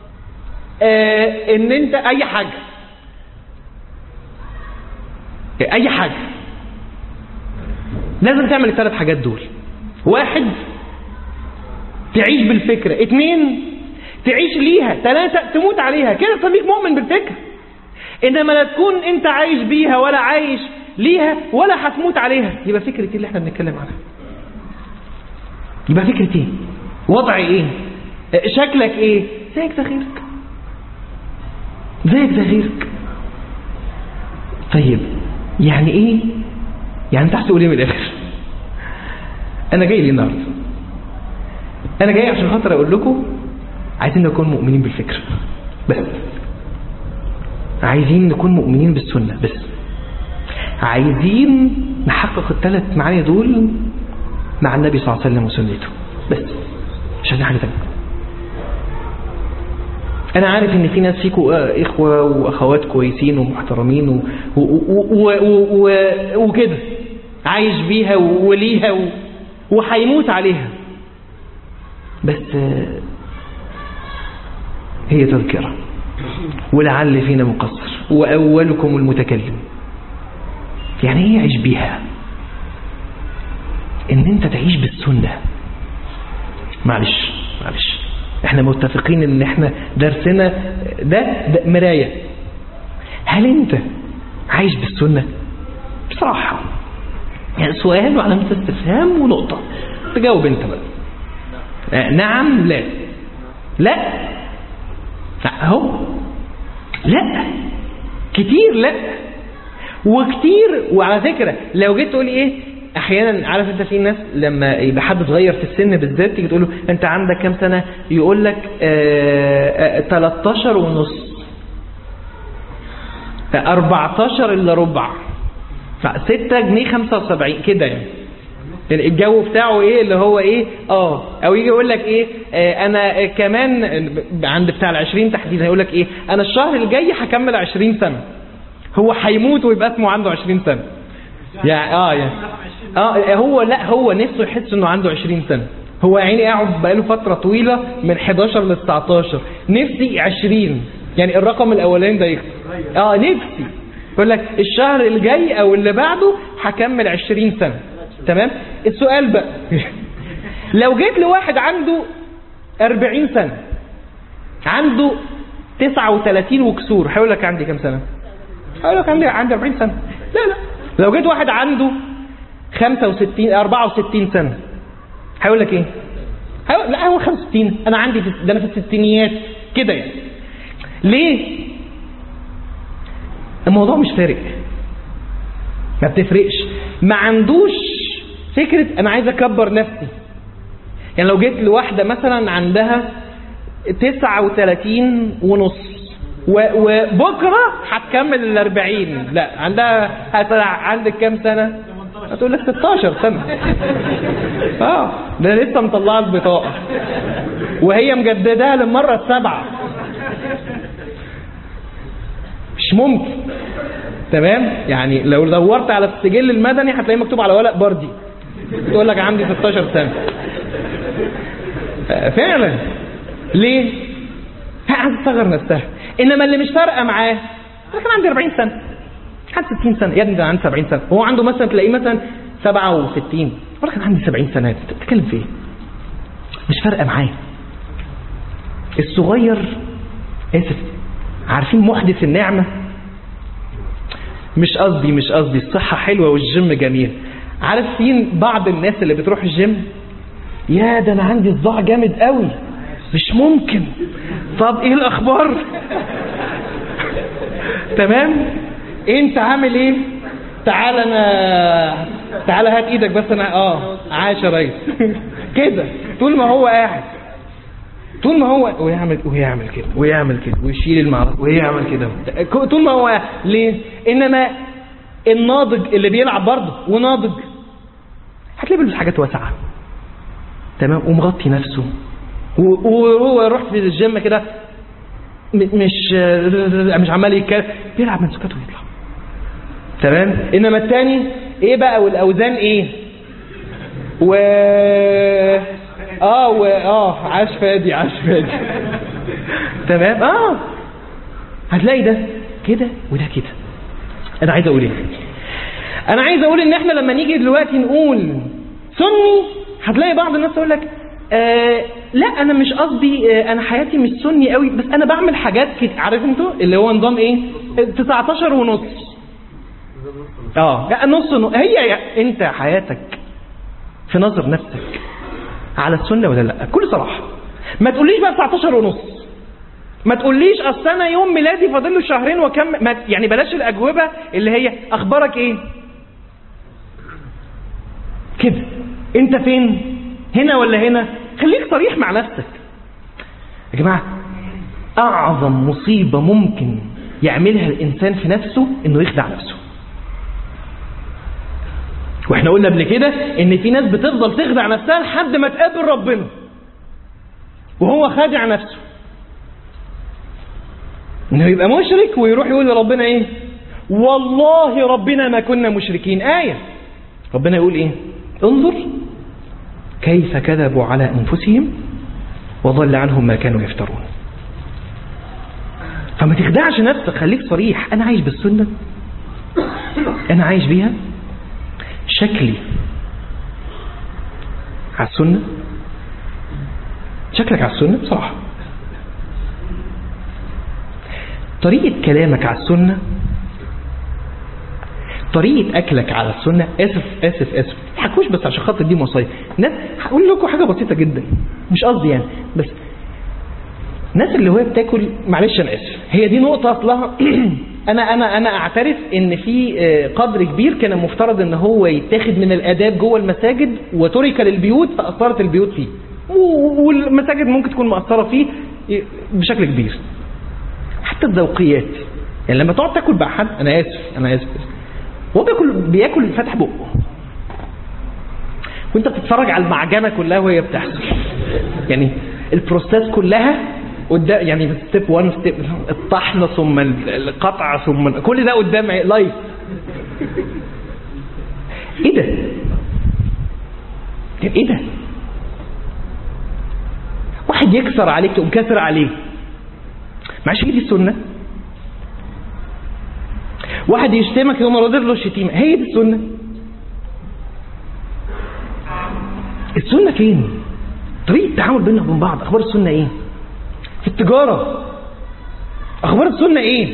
ان انت اي حاجة اي حاجة لازم تعمل الثلاث حاجات دول واحد تعيش بالفكرة اتنين تعيش ليها ثلاثة تموت عليها كده تسميك مؤمن بالفكرة انما لا تكون انت عايش بيها ولا عايش ليها ولا هتموت عليها يبقى فكرة ايه اللي احنا بنتكلم عنها يبقى فكرة ايه وضع ايه شكلك ايه زيك زي غيرك زيك زي غيرك طيب يعني ايه يعني انت تقول ايه من الاخر انا جاي ليه النهارده انا جاي عشان خاطر اقول لكم عايزين نكون مؤمنين بالفكر بس عايزين نكون مؤمنين بالسنة بس عايزين نحقق الثلاث معاني دول مع النبي صلى الله عليه وسلم وسنته بس مش عايزين حاجة تانية أنا عارف إن في ناس فيكم إخوة وأخوات كويسين ومحترمين و... و... و... و... و... وكده عايش بيها وليها و... وهيموت عليها بس هي تذكرة ولعل فينا مقصر وأولكم المتكلم يعني ايه يعيش بيها ان انت تعيش بالسنة معلش معلش احنا متفقين ان احنا درسنا ده, ده مراية هل انت عايش بالسنة بصراحة يعني سؤال وعلامة استفهام ونقطة تجاوب انت بقى نعم لا لا لا هو لا كتير لا وكتير وعلى فكرة لو جيت تقول ايه احيانا عارف انت في ناس لما يبقى حد صغير في السن بالذات تيجي تقول له انت عندك كام سنة يقول لك اه اه 13 ونص 14 الا ربع 6 جنيه 75 كده يعني يعني الجو بتاعه ايه اللي هو ايه اه او يجي يقول لك ايه آه انا كمان عند بتاع العشرين تحديدا يقول لك ايه انا الشهر الجاي هكمل 20 سنة هو هيموت ويبقى اسمه عنده 20 سنة يعني اه يعني اه هو لا هو نفسه يحس انه عنده 20 سنة هو يا عيني قاعد بقاله فترة طويلة من 11 ل 19 نفسي 20 يعني الرقم الاولاني ده يكتب اه نفسي يقول لك الشهر الجاي او اللي بعده هكمل 20 سنة تمام السؤال بقى لو جيت لواحد عنده 40 سنة عنده 39 وكسور هيقول لك عندي كام سنة هيقول لك عندي عندي 40 سنة لا لا لو جيت واحد عنده 65 64 سنة هيقول لك ايه هيقول لا هو 65 انا عندي في ده انا في الستينيات كده يعني ليه الموضوع مش فارق ما بتفرقش ما عندوش فكرة انا عايز اكبر نفسي يعني لو جيت لواحدة مثلا عندها 39 ونص وبكرة هتكمل ال 40 لا عندها هتطلع عندك كام سنة هتقول لك 16 سنة اه ده لسه مطلعه البطاقة وهي مجددها للمرة السابعة مش ممكن تمام يعني لو دورت على السجل المدني هتلاقيه مكتوب على ورق بردي تقول لك عندي 16 سنه فعلا ليه عايز تصغر نفسها انما اللي مش فارقه معاه انا كان عندي 40 سنه كان 60 سنه يا ابني ده عندي 70 سنه هو عنده مثلا تلاقيه مثلا 67 ولا كان عندي 70 سنه انت بتتكلم في ايه مش فارقه معاه الصغير اسف عارفين محدث النعمه مش قصدي مش قصدي الصحه حلوه والجيم جميل عارفين بعض الناس اللي بتروح الجيم يا ده انا عندي صداع جامد قوي مش ممكن طب ايه الاخبار تمام انت عامل ايه تعال انا تعال هات ايدك بس انا اه عاش يا ريس كده طول ما هو قاعد طول ما هو ويعمل ويعمل كده ويعمل كده ويشيل المعرض ويعمل كده طول ما هو قاعد ليه انما الناضج اللي بيلعب برضه وناضج هتلاقيه بيلبس حاجات واسعه تمام ومغطي نفسه وهو يروح في الجيم كده مش مش عمال يتكلم بيلعب منسوكات ويطلع تمام انما الثاني ايه بقى والاوزان ايه و اه و اه عاش فادي عاش فادي تمام اه هتلاقي ده كده وده كده انا عايز اقول ايه انا عايز اقول ان احنا لما نيجي دلوقتي نقول سني هتلاقي بعض الناس يقول لك آه لا انا مش قصدي آه انا حياتي مش سني قوي بس انا بعمل حاجات كده عارف انتوا اللي هو نظام ايه 19 ونص اه لا نص نص هي يا انت حياتك في نظر نفسك على السنه ولا لا بكل صراحه ما تقوليش بقى 19 ونص ما تقوليش اصل انا يوم ميلادي فاضل له شهرين وكم ما يعني بلاش الاجوبه اللي هي اخبارك ايه كده انت فين هنا ولا هنا خليك صريح مع نفسك يا جماعه اعظم مصيبه ممكن يعملها الانسان في نفسه انه يخدع نفسه واحنا قلنا قبل كده ان في ناس بتفضل تخدع نفسها لحد ما تقابل ربنا وهو خادع نفسه انه يبقى مشرك ويروح يقول لربنا ايه والله ربنا ما كنا مشركين آية ربنا يقول ايه انظر كيف كذبوا على انفسهم وضل عنهم ما كانوا يفترون فما تخدعش نفسك خليك صريح انا عايش بالسنة انا عايش بيها شكلي على السنة شكلك على السنة بصراحة طريقة كلامك على السنة طريقة أكلك على السنة آسف آسف آسف حكوش بس عشان خاطر دي وصايا ناس هقول لكم حاجة بسيطة جدا مش قصدي يعني بس الناس اللي هو بتاكل معلش أنا آسف هي دي نقطة أصلها أنا أنا أنا أعترف إن في قدر كبير كان المفترض إن هو يتاخد من الآداب جوه المساجد وترك للبيوت فأثرت البيوت فيه والمساجد ممكن تكون مأثرة فيه بشكل كبير حتى الذوقيات يعني لما تقعد تاكل مع حد انا اسف انا اسف هو بياكل بياكل فاتح بقه وانت بتتفرج على المعجنه كلها وهي بتحصل يعني البروسيس كلها قدام يعني ستيب 1 ستيب الطحن ثم القطع ثم كل ده قدام لايف ايه ده؟ ايه ده؟ واحد يكسر عليك تقوم كاسر عليه معلش هي دي السنة واحد يشتمك يقوم رادد له الشتيمة هي دي السنة السنة فين طريقة التعامل بيننا وبين بعض أخبار السنة إيه في التجارة أخبار السنة إيه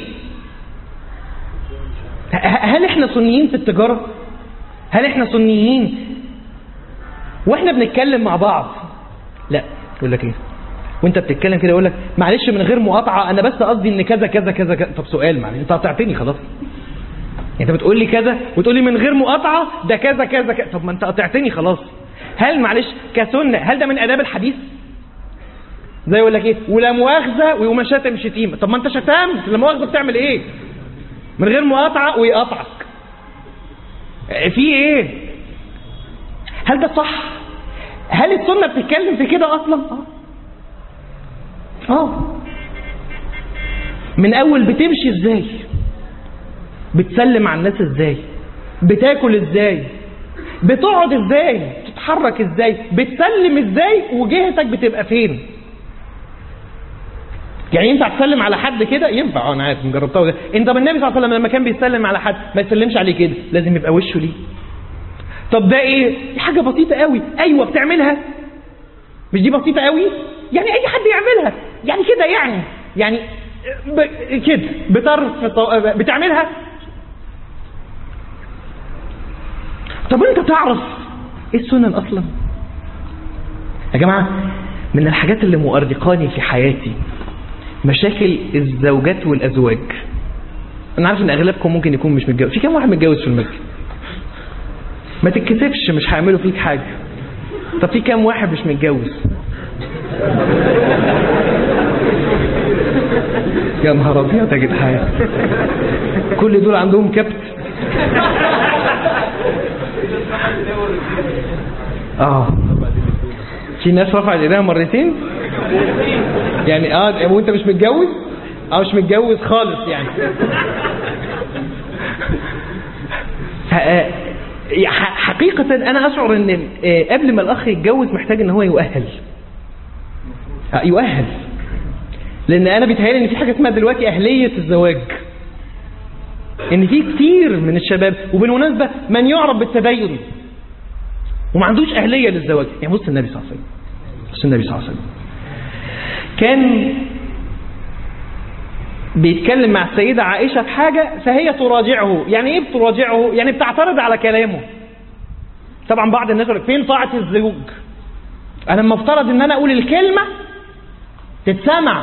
هل إحنا سنيين في التجارة هل إحنا سنيين وإحنا بنتكلم مع بعض لا يقول لك إيه وانت بتتكلم كده يقول لك معلش من غير مقاطعه انا بس قصدي ان كذا كذا كذا كذا طب سؤال معلش انت قطعتني خلاص انت بتقول لي كذا وتقول لي من غير مقاطعه ده كذا كذا كذا طب ما انت قطعتني خلاص هل معلش كسنه هل ده من اداب الحديث زي يقول لك ايه ولا مؤاخذه ويقوم شاتم شتيمه طب ما انت شتمت لا مؤاخذه بتعمل ايه من غير مقاطعه ويقطعك في ايه هل ده صح هل السنه بتتكلم في كده اصلا اه اه من اول بتمشي ازاي بتسلم على الناس ازاي بتاكل ازاي بتقعد ازاي بتتحرك ازاي بتسلم ازاي وجهتك بتبقى فين يعني ينفع تسلم على حد كده ينفع اه انا عارف جربتها وده انت النبي صلى الله عليه وسلم لما كان بيسلم على حد ما يسلمش عليه كده لازم يبقى وشه ليه طب ده ايه دي حاجه بسيطه قوي ايوه بتعملها مش دي بسيطه قوي يعني اي حد يعملها يعني كده يعني يعني ب... كده بطرف طو- بتعملها طب انت تعرف ايه السنن اصلا يا جماعه من الحاجات اللي مؤرقاني في حياتي مشاكل الزوجات والازواج انا عارف ان اغلبكم ممكن يكون مش متجوز في كام واحد متجوز في المسجد ما تتكسفش مش هيعملوا فيك حاجه طب في كام واحد مش متجوز يا نهار ابيض يا جدعان كل دول عندهم كبت اه في ناس رفعت ايديها مرتين يعني اه وانت مش متجوز اه مش متجوز خالص يعني ف- آه، ح- حقيقة أنا أشعر إن آه، قبل ما الأخ يتجوز محتاج إن هو يؤهل آه، يؤهل لأن أنا بيتهيألي إن في حاجة اسمها دلوقتي أهلية الزواج إن في كتير من الشباب وبالمناسبة من يعرف بالتدين وما عندوش أهلية للزواج يعني بص النبي صلى الله عليه وسلم بص النبي صلى الله عليه وسلم كان بيتكلم مع السيدة عائشة في حاجة فهي تراجعه يعني ايه بتراجعه يعني بتعترض على كلامه طبعا بعض الناس يقول لك فين طاعة الزوج انا لما افترض ان انا اقول الكلمة تتسمع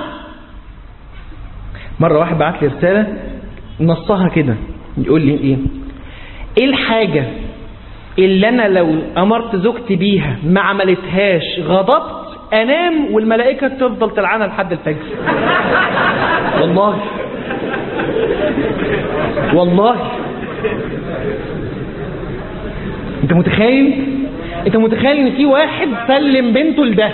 مرة واحد بعت لي رسالة نصها كده يقول لي ايه ايه الحاجة اللي انا لو امرت زوجتي بيها ما عملتهاش غضبت انام والملائكة تفضل تلعنها لحد الفجر والله والله انت متخيل انت متخيل ان في واحد سلم بنته لده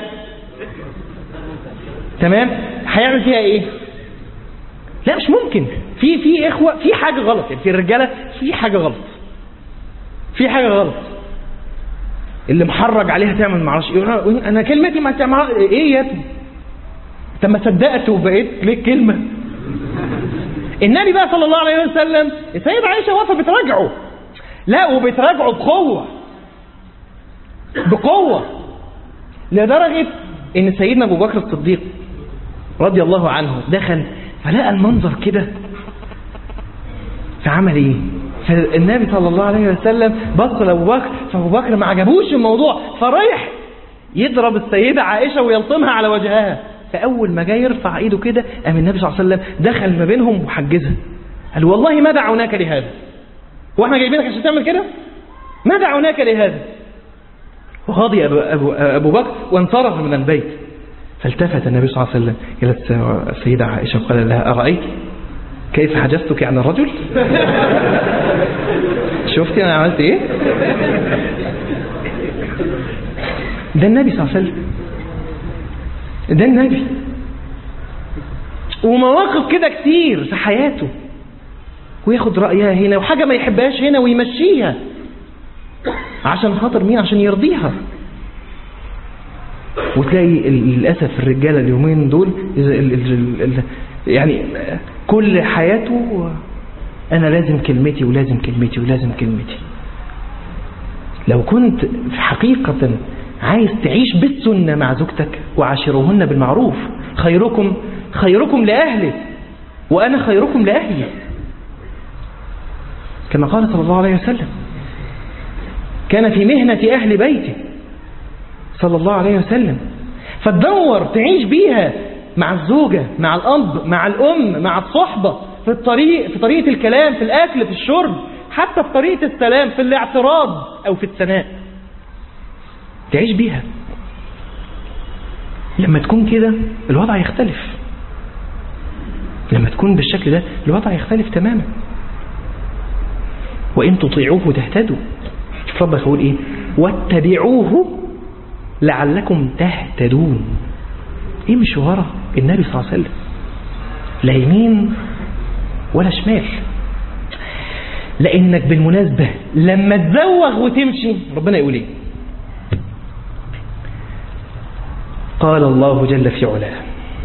تمام هيعمل فيها ايه لا مش ممكن في في اخوه في حاجه غلط يعني في الرجاله في حاجه غلط في حاجه غلط اللي محرج عليها تعمل معرفش ايه انا كلمتي ما تعمل ايه يا ابني انت ما صدقت وبقيت ليك كلمه النبي بقى صلى الله عليه وسلم السيدة عائشة واقفة بتراجعه لا وبتراجعه بقوة بقوة لدرجة ان سيدنا ابو بكر الصديق رضي الله عنه دخل فلقى المنظر كده فعمل ايه فالنبي صلى الله عليه وسلم بص لابو بكر فابو بكر ما عجبوش الموضوع فرايح يضرب السيدة عائشة ويلطمها على وجهها فأول ما جاي يرفع ايده كده قام النبي صلى الله عليه وسلم دخل ما بينهم وحجزها قال والله ما دعوناك لهذا هو احنا جايبينك عشان تعمل كده ما دعوناك لهذا وغضي أبو, أبو, أبو بكر وانصرف من البيت فالتفت النبي صلى الله عليه وسلم إلى السيدة عائشة وقال لها أرأيت كيف حجزتك عن الرجل شفتي أنا عملت إيه ده النبي صلى الله عليه وسلم ده النبي ومواقف كده كتير في حياته وياخد رأيها هنا وحاجة ما يحبهاش هنا ويمشيها عشان خاطر مين عشان يرضيها وتلاقي للأسف الرجالة اليومين دول يعني كل حياته أنا لازم كلمتي ولازم كلمتي ولازم كلمتي لو كنت في حقيقة عايز تعيش بالسنة مع زوجتك وعاشروهن بالمعروف خيركم خيركم لأهله وأنا خيركم لأهلي كما قال صلى الله عليه وسلم كان في مهنة أهل بيته صلى الله عليه وسلم فتدور تعيش بيها مع الزوجة مع الأب مع الأم مع الصحبة في الطريق في طريقة الكلام في الأكل في الشرب حتى في طريقة السلام في الاعتراض أو في الثناء تعيش بيها لما تكون كده الوضع يختلف لما تكون بالشكل ده الوضع يختلف تماما وإن تطيعوه تهتدوا شوف ربك يقول إيه واتبعوه لعلكم تهتدون امشوا ورا النبي صلى الله عليه وسلم لا يمين ولا شمال لانك بالمناسبة لما تزوغ وتمشي ربنا يقول ايه قال الله جل في علاه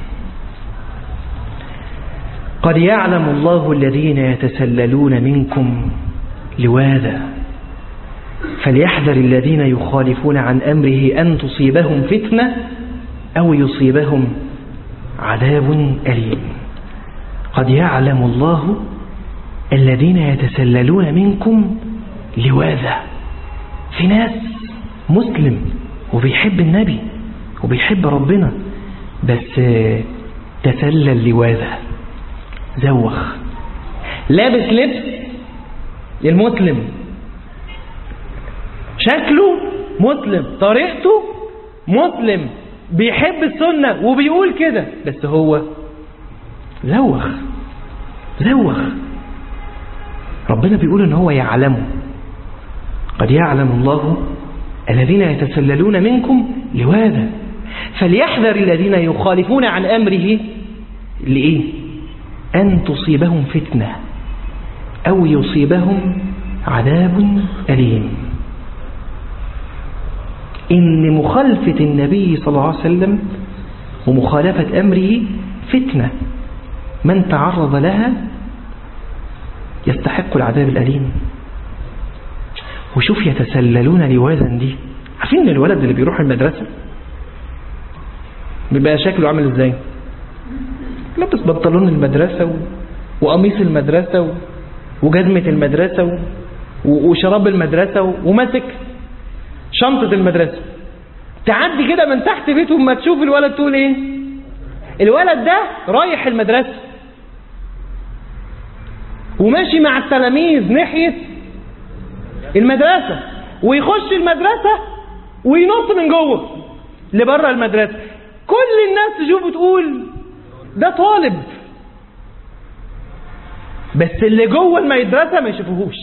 قد يعلم الله الذين يتسللون منكم لواذا فليحذر الذين يخالفون عن أمره أن تصيبهم فتنة أو يصيبهم عذاب أليم قد يعلم الله الذين يتسللون منكم لواذا في ناس مسلم وبيحب النبي وبيحب ربنا بس تسلل لواذا زوخ لابس لبس المسلم شكله مسلم طريقته مسلم بيحب السنة وبيقول كده بس هو زوخ زوخ ربنا بيقول ان هو يعلمه قد يعلم الله الذين يتسللون منكم لواذا فليحذر الذين يخالفون عن أمره لإيه أن تصيبهم فتنة أو يصيبهم عذاب أليم إن مخالفة النبي صلى الله عليه وسلم ومخالفة أمره فتنة من تعرض لها يستحق العذاب الأليم وشوف يتسللون لواذا دي عارفين الولد اللي بيروح المدرسة بيبقى شكله عامل ازاي لابس بنطلون المدرسة و... وقميص المدرسة و... وجزمة المدرسة و... وشراب المدرسة و... وماسك شنطة المدرسة تعدي كده من تحت بيته وما تشوف الولد تقول ايه الولد ده رايح المدرسة وماشي مع التلاميذ ناحية المدرسة ويخش المدرسة وينط من جوه لبره المدرسة كل الناس تشوفه تقول ده طالب بس اللي جوه المدرسة ما يشوفوهوش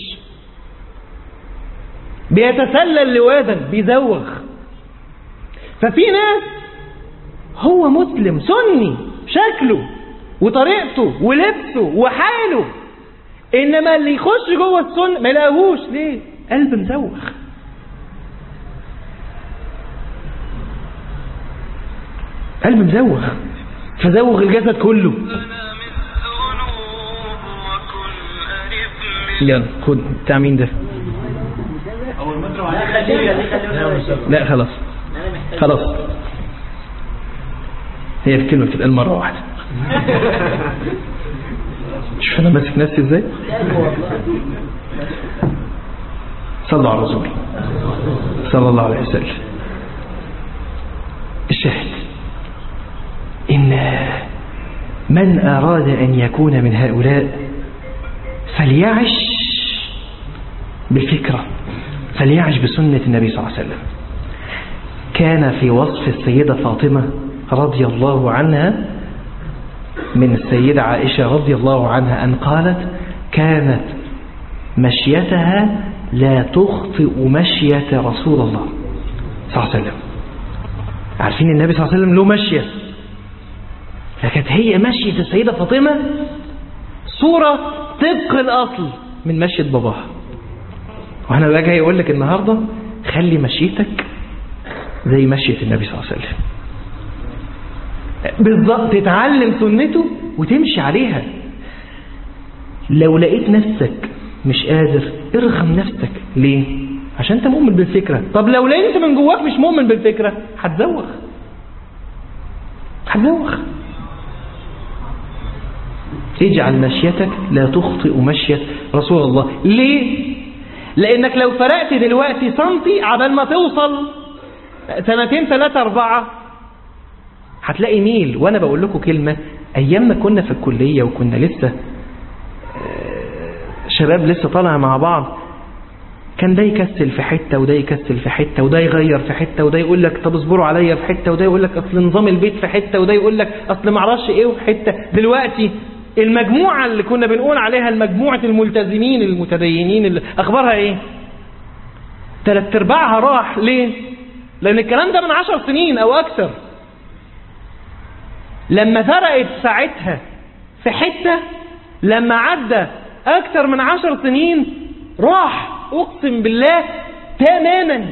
بيتسلل لواذا بيزوغ ففي ناس هو مسلم سني شكله وطريقته ولبسه وحاله انما اللي يخش جوه السن ما يلاقوهوش ليه قلب مزوغ قلب مزوغ فزوغ الجسد كله يلا خد بتاع مين ده لا خلاص خلاص هي الكلمة بتتقال مرة واحدة شوف انا ماسك نفسي ازاي صلوا على الرسول صلى الله عليه وسلم الشاهد إن من أراد أن يكون من هؤلاء فليعش بالفكرة فليعش بسنة النبي صلى الله عليه وسلم كان في وصف السيدة فاطمة رضي الله عنها من السيدة عائشة رضي الله عنها أن قالت كانت مشيتها لا تخطئ مشية رسول الله صلى الله عليه وسلم عارفين النبي صلى الله عليه وسلم له مشية فكانت هي مشية السيدة فاطمة صورة طبق الأصل من مشية باباها وانا بقى جاي اقول لك النهاردة خلي مشيتك زي مشية النبي صلى الله عليه وسلم بالظبط تتعلم سنته وتمشي عليها لو لقيت نفسك مش قادر ارغم نفسك ليه عشان انت مؤمن بالفكرة طب لو لقيت من جواك مش مؤمن بالفكرة هتزوخ هتزوخ اجعل مشيتك لا تخطئ مشية رسول الله ليه لانك لو فرقت دلوقتي سنتي عبال ما توصل سنتين ثلاثة اربعة هتلاقي ميل وانا بقول لكم كلمة ايام ما كنا في الكلية وكنا لسه شباب لسه طالع مع بعض كان ده يكسل في حتة وده يكسل في حتة وده يغير في حتة وده يقول لك طب اصبروا عليا في حتة وده يقول لك اصل نظام البيت في حتة وده يقول لك اصل معرفش ايه في حتة دلوقتي المجموعة اللي كنا بنقول عليها المجموعة الملتزمين المتدينين اللي اخبارها ايه تلات ارباعها راح ليه لان الكلام ده من عشر سنين او اكثر لما فرقت ساعتها في حتة لما عدى اكثر من عشر سنين راح اقسم بالله تماما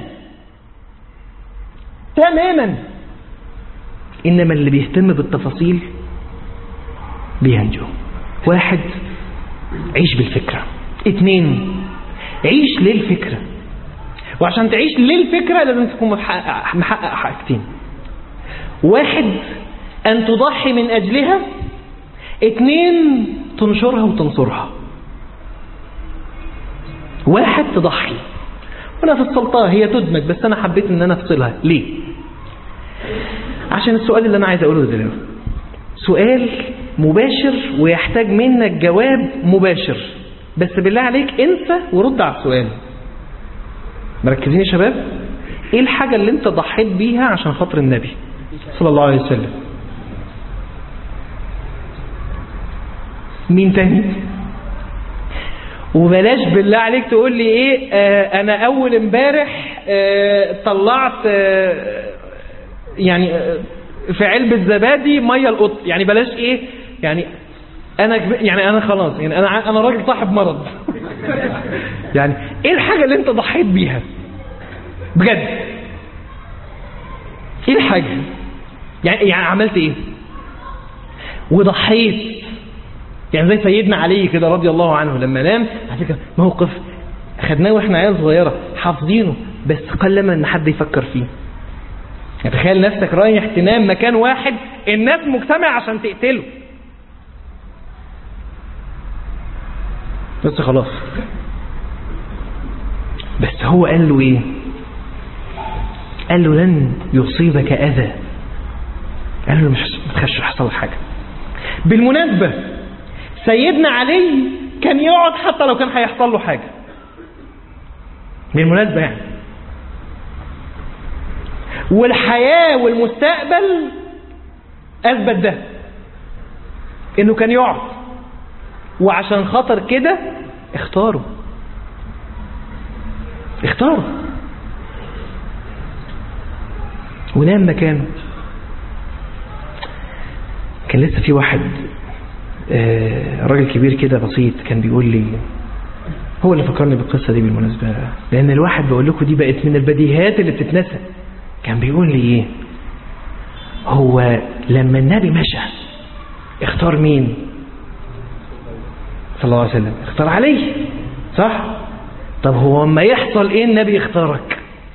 تماما انما اللي بيهتم بالتفاصيل بينجو واحد عيش بالفكرة اتنين عيش للفكرة وعشان تعيش للفكرة لازم تكون محقق, محقق حاجتين واحد أن تضحي من أجلها اتنين تنشرها وتنصرها واحد تضحي وانا فصلتها هي تدمج بس انا حبيت ان انا افصلها ليه عشان السؤال اللي انا عايز اقوله دلوقتي سؤال مباشر ويحتاج منك جواب مباشر بس بالله عليك انسى ورد على السؤال مركزين يا شباب ايه الحاجة اللي انت ضحيت بيها عشان خاطر النبي صلى الله عليه وسلم مين تاني وبلاش بالله عليك تقول لي ايه آه انا اول امبارح آه طلعت آه يعني آه في علبة زبادي مية القط يعني بلاش ايه يعني انا يعني انا خلاص يعني انا انا راجل صاحب مرض يعني ايه الحاجة اللي انت ضحيت بيها بجد ايه الحاجة يعني يعني عملت ايه وضحيت يعني زي سيدنا علي كده رضي الله عنه لما نام على فكره موقف خدناه واحنا عيال صغيره حافظينه بس قلما ان حد يفكر فيه يعني تخيل نفسك رايح تنام مكان واحد الناس مجتمع عشان تقتله بس خلاص بس هو قال له ايه قال له لن يصيبك اذى قال له مش تخش يحصل حاجه بالمناسبه سيدنا علي كان يقعد حتى لو كان هيحصل له حاجه بالمناسبه يعني والحياة والمستقبل أثبت ده إنه كان يقعد وعشان خاطر كده اختاروا اختاروا ونام مكانه كان لسه في واحد آه راجل كبير كده بسيط كان بيقول لي هو اللي فكرني بالقصة دي بالمناسبة لأن الواحد بقول لكم دي بقت من البديهات اللي بتتنسى كان بيقول لي ايه هو لما النبي مشى اختار مين صلى الله عليه وسلم اختار علي صح طب هو اما يحصل ايه النبي يختارك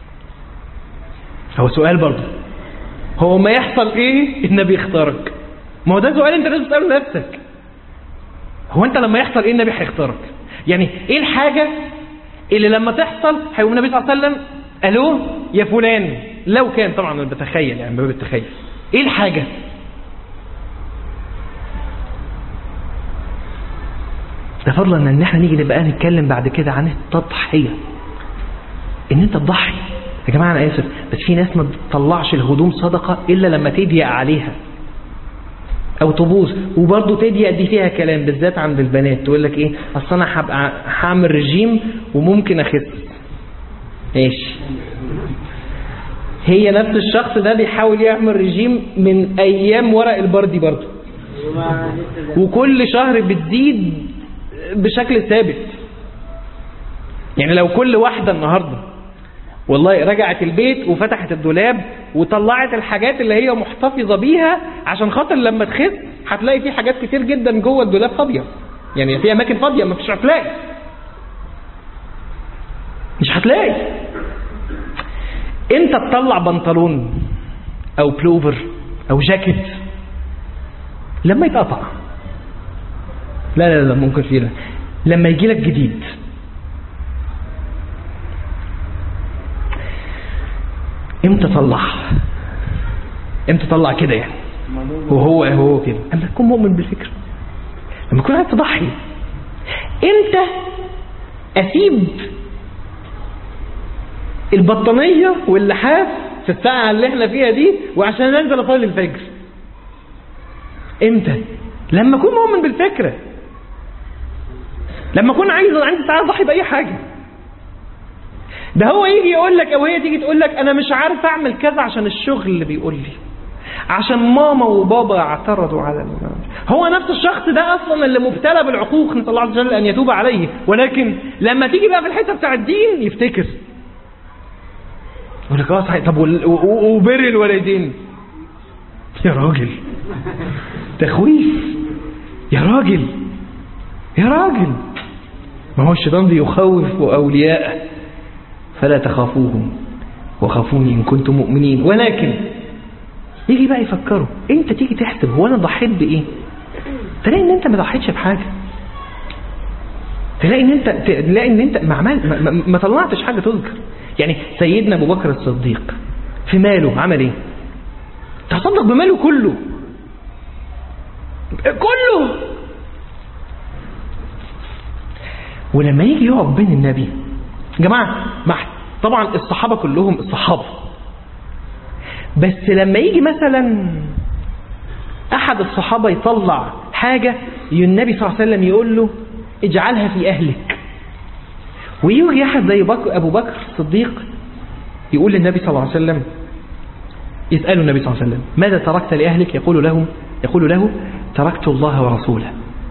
هو سؤال برضه هو ما يحصل ايه النبي يختارك ما هو ده سؤال انت لازم تساله لنفسك هو انت لما يحصل ايه النبي هيختارك يعني ايه الحاجه اللي لما تحصل هيقوم النبي صلى الله عليه وسلم الو يا فلان لو كان طبعا انا بتخيل يعني باب التخيل ايه الحاجه ده فضلا ان احنا نيجي نبقى نتكلم بعد كده عن التضحيه ان انت تضحي يا جماعه انا اسف بس في ناس ما بتطلعش الهدوم صدقه الا لما تضيق عليها او تبوظ وبرضه تضيق دي فيها كلام بالذات عند البنات تقول لك ايه اصل انا هبقى هعمل رجيم وممكن اخس ماشي هي نفس الشخص ده بيحاول يعمل رجيم من ايام ورق البردي برضه وكل شهر بتزيد بشكل ثابت يعني لو كل واحدة النهاردة والله رجعت البيت وفتحت الدولاب وطلعت الحاجات اللي هي محتفظة بيها عشان خاطر لما تخس هتلاقي في حاجات كتير جدا جوه الدولاب فاضية يعني في اماكن فاضية مش هتلاقي مش هتلاقي انت تطلع بنطلون او بلوفر او جاكيت لما يتقطع لا لا لا ممكن فيه لا. لما يجي لك جديد امتى طلع امتى طلع كده يعني وهو هو كده اما تكون مؤمن بالفكره لما تكون عايز تضحي امتى اسيب البطانيه واللحاف في الساعه اللي احنا فيها دي وعشان انزل اصلي الفجر امتى لما اكون مؤمن بالفكره لما اكون عايز عندي ساعه اضحي باي حاجه ده هو يجي يقول لك او هي تيجي تقول لك انا مش عارف اعمل كذا عشان الشغل اللي بيقول لي عشان ماما وبابا اعترضوا على هو نفس الشخص ده اصلا اللي مبتلى بالعقوق نسال الله عز وجل ان يتوب عليه ولكن لما تيجي بقى في الحته بتاع الدين يفتكر يقول لك اه صحيح طب وال- و- و- وبر الوالدين يا راجل تخويف يا راجل يا راجل ما هو الشيطان بيخوف اولياءه فلا تخافوهم وخافوني ان كنتم مؤمنين ولكن يجي بقى يفكروا انت تيجي تحسب هو انا ضحيت بايه تلاقي ان انت ما ضحيتش بحاجه تلاقي ان انت تلاقي ان انت ما عمل ما, ما, ما طلعتش حاجه تذكر يعني سيدنا ابو بكر الصديق في ماله عمل ايه تصدق بماله كله كله ولما يجي يقف بين النبي يا جماعه مع طبعا الصحابه كلهم الصحابه بس لما يجي مثلا احد الصحابه يطلع حاجه النبي صلى الله عليه وسلم يقول له اجعلها في اهلك ويجي احد زي بكر ابو بكر الصديق يقول للنبي صلى الله عليه وسلم يساله النبي صلى الله عليه وسلم ماذا تركت لاهلك يقول له يقول له تركت الله ورسوله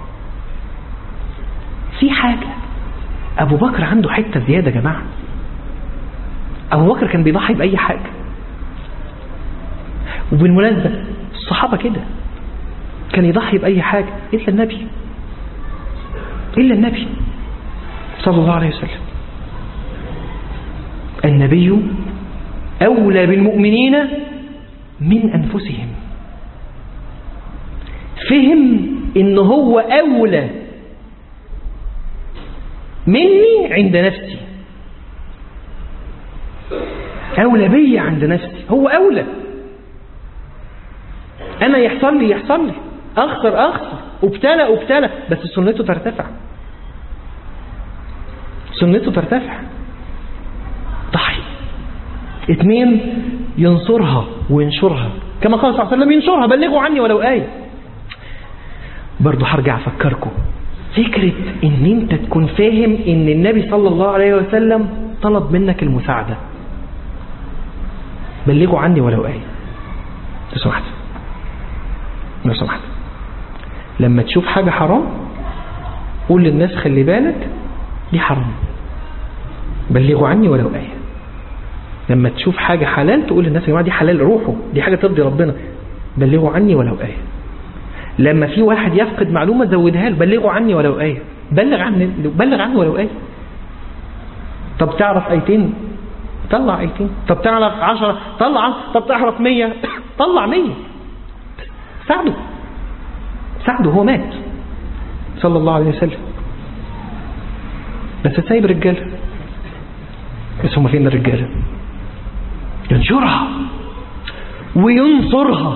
في حاجه ابو بكر عنده حته زياده يا جماعه ابو بكر كان بيضحي باي حاجه وبالمناسبة الصحابة كده كان يضحي بأي حاجة إلا النبي إلا النبي صلى الله عليه وسلم النبي أولى بالمؤمنين من أنفسهم فهم إن هو أولى مني عند نفسي أولى بي عند نفسي هو أولى انا يحصل لي يحصل لي اخسر اخسر ابتلى ابتلى بس سنته ترتفع سنته ترتفع ضحي اثنين ينصرها وينشرها كما قال صلى الله عليه وسلم ينشرها بلغوا عني ولو آية برضه هرجع افكركم فكرة ان انت تكون فاهم ان النبي صلى الله عليه وسلم طلب منك المساعدة بلغوا عني ولو آية لو سمحت لو سمحت لما تشوف حاجة حرام قول للناس خلي بالك دي حرام بلغوا عني ولو آية لما تشوف حاجة حلال تقول للناس يا جماعة دي حلال روحوا دي حاجة ترضي ربنا بلغوا عني ولو آية لما في واحد يفقد معلومة زودها له بلغوا عني ولو آية بلغ عني بلغ عني ولو آية طب تعرف آيتين طلع آيتين طب تعرف عشرة طلع عشرة. طب تعرف مية طلع مية ساعده ساعده هو مات صلى الله عليه وسلم بس سايب رجاله بس هم فين الرجاله ينشرها وينصرها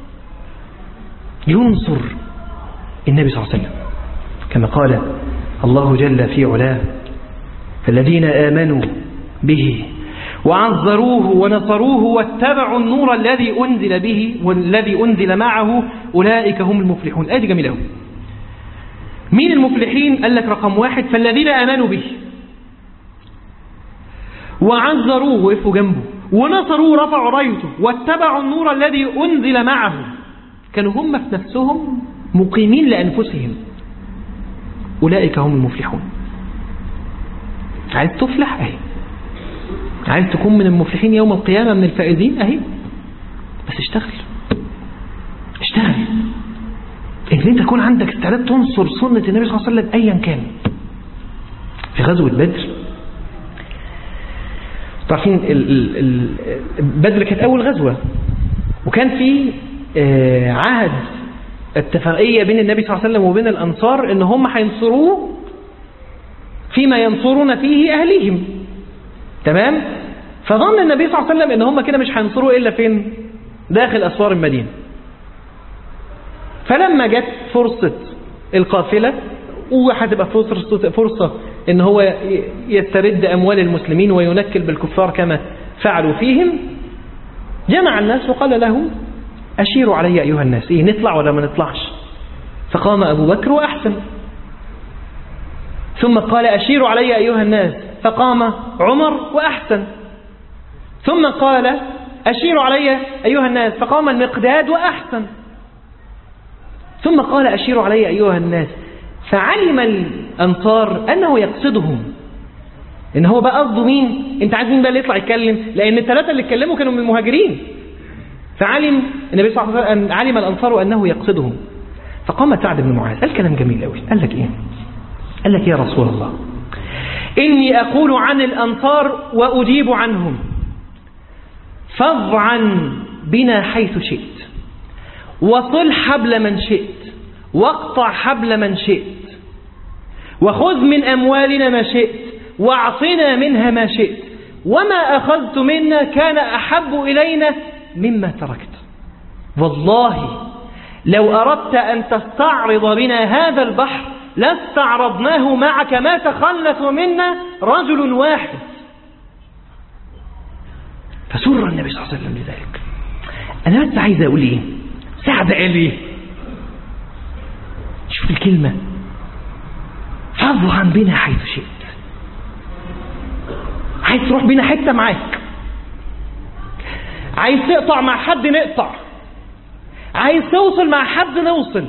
ينصر النبي صلى الله عليه وسلم كما قال الله جل في علاه الذين آمنوا به وعذروه ونصروه واتبعوا النور الذي أنزل به والذي أنزل معه أولئك هم المفلحون آدي جميلة أوي مين المفلحين قال لك رقم واحد فالذين آمنوا به وعذروه وقفوا جنبه ونصروه رفعوا رايته واتبعوا النور الذي أنزل معه كانوا هم في نفسهم مقيمين لأنفسهم أولئك هم المفلحون عايز تفلح أهي عايز تكون من المفلحين يوم القيامة من الفائزين أهي بس اشتغل اشتغل ان انت تكون عندك استعداد تنصر سنة النبي صلى الله عليه وسلم ايا كان في غزوة بدر تعرفين بدر كانت اول غزوة وكان في عهد اتفاقية بين النبي صلى الله عليه وسلم وبين الانصار ان هم هينصروه فيما ينصرون فيه اهليهم تمام فظن النبي صلى الله عليه وسلم ان هم كده مش هينصروه الا فين داخل اسوار المدينه فلما جت فرصة القافلة وهتبقى فرصة, فرصة ان هو يسترد اموال المسلمين وينكل بالكفار كما فعلوا فيهم جمع الناس وقال لهم اشيروا علي ايها الناس ايه نطلع ولا ما نطلعش فقام ابو بكر واحسن ثم قال اشيروا علي ايها الناس فقام عمر واحسن ثم قال اشيروا علي ايها الناس فقام المقداد واحسن ثم قال أشيروا علي أيها الناس فعلم الأنصار أنه يقصدهم إن هو بقى قصده مين أنت عايز مين بقى اللي يطلع يتكلم لأن الثلاثة اللي اتكلموا كانوا من المهاجرين فعلم النبي صلى الله عليه وسلم علم الأنصار أنه يقصدهم فقام سعد بن معاذ قال كلام جميل قوي قال لك إيه قال لك يا رسول الله إني أقول عن الأنصار وأجيب عنهم فاضعا بنا حيث شئت وصل حبل من شئت واقطع حبل من شئت وخذ من أموالنا ما شئت واعطنا منها ما شئت وما أخذت منا كان أحب إلينا مما تركت والله لو أردت أن تستعرض بنا هذا البحر لاستعرضناه معك ما تخلف منا رجل واحد فسر النبي صلى الله عليه وسلم لذلك أنا بس عايز أقول إيه سعد قال إيه شوف الكلمة فاضعا بنا حيث شئت عايز تروح بينا حتة معاك عايز تقطع مع حد نقطع عايز توصل مع حد نوصل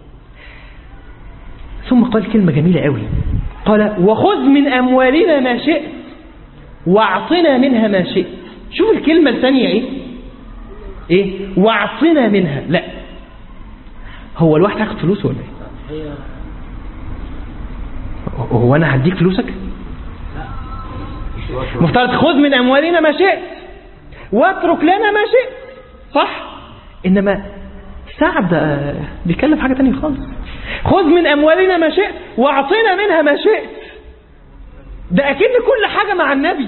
ثم قال كلمة جميلة قوي قال وخذ من أموالنا ما شئت واعطنا منها ما شئت شوف الكلمة الثانية ايه ايه واعطنا منها لا هو الواحد هياخد فلوسه ولا ايه هو انا هديك فلوسك مفترض خذ من اموالنا ما شئت واترك لنا ما شئت صح انما سعد آه، بيتكلم حاجه تانية خالص خذ من اموالنا ما شئت واعطنا منها ما شئت ده اكيد كل حاجه مع النبي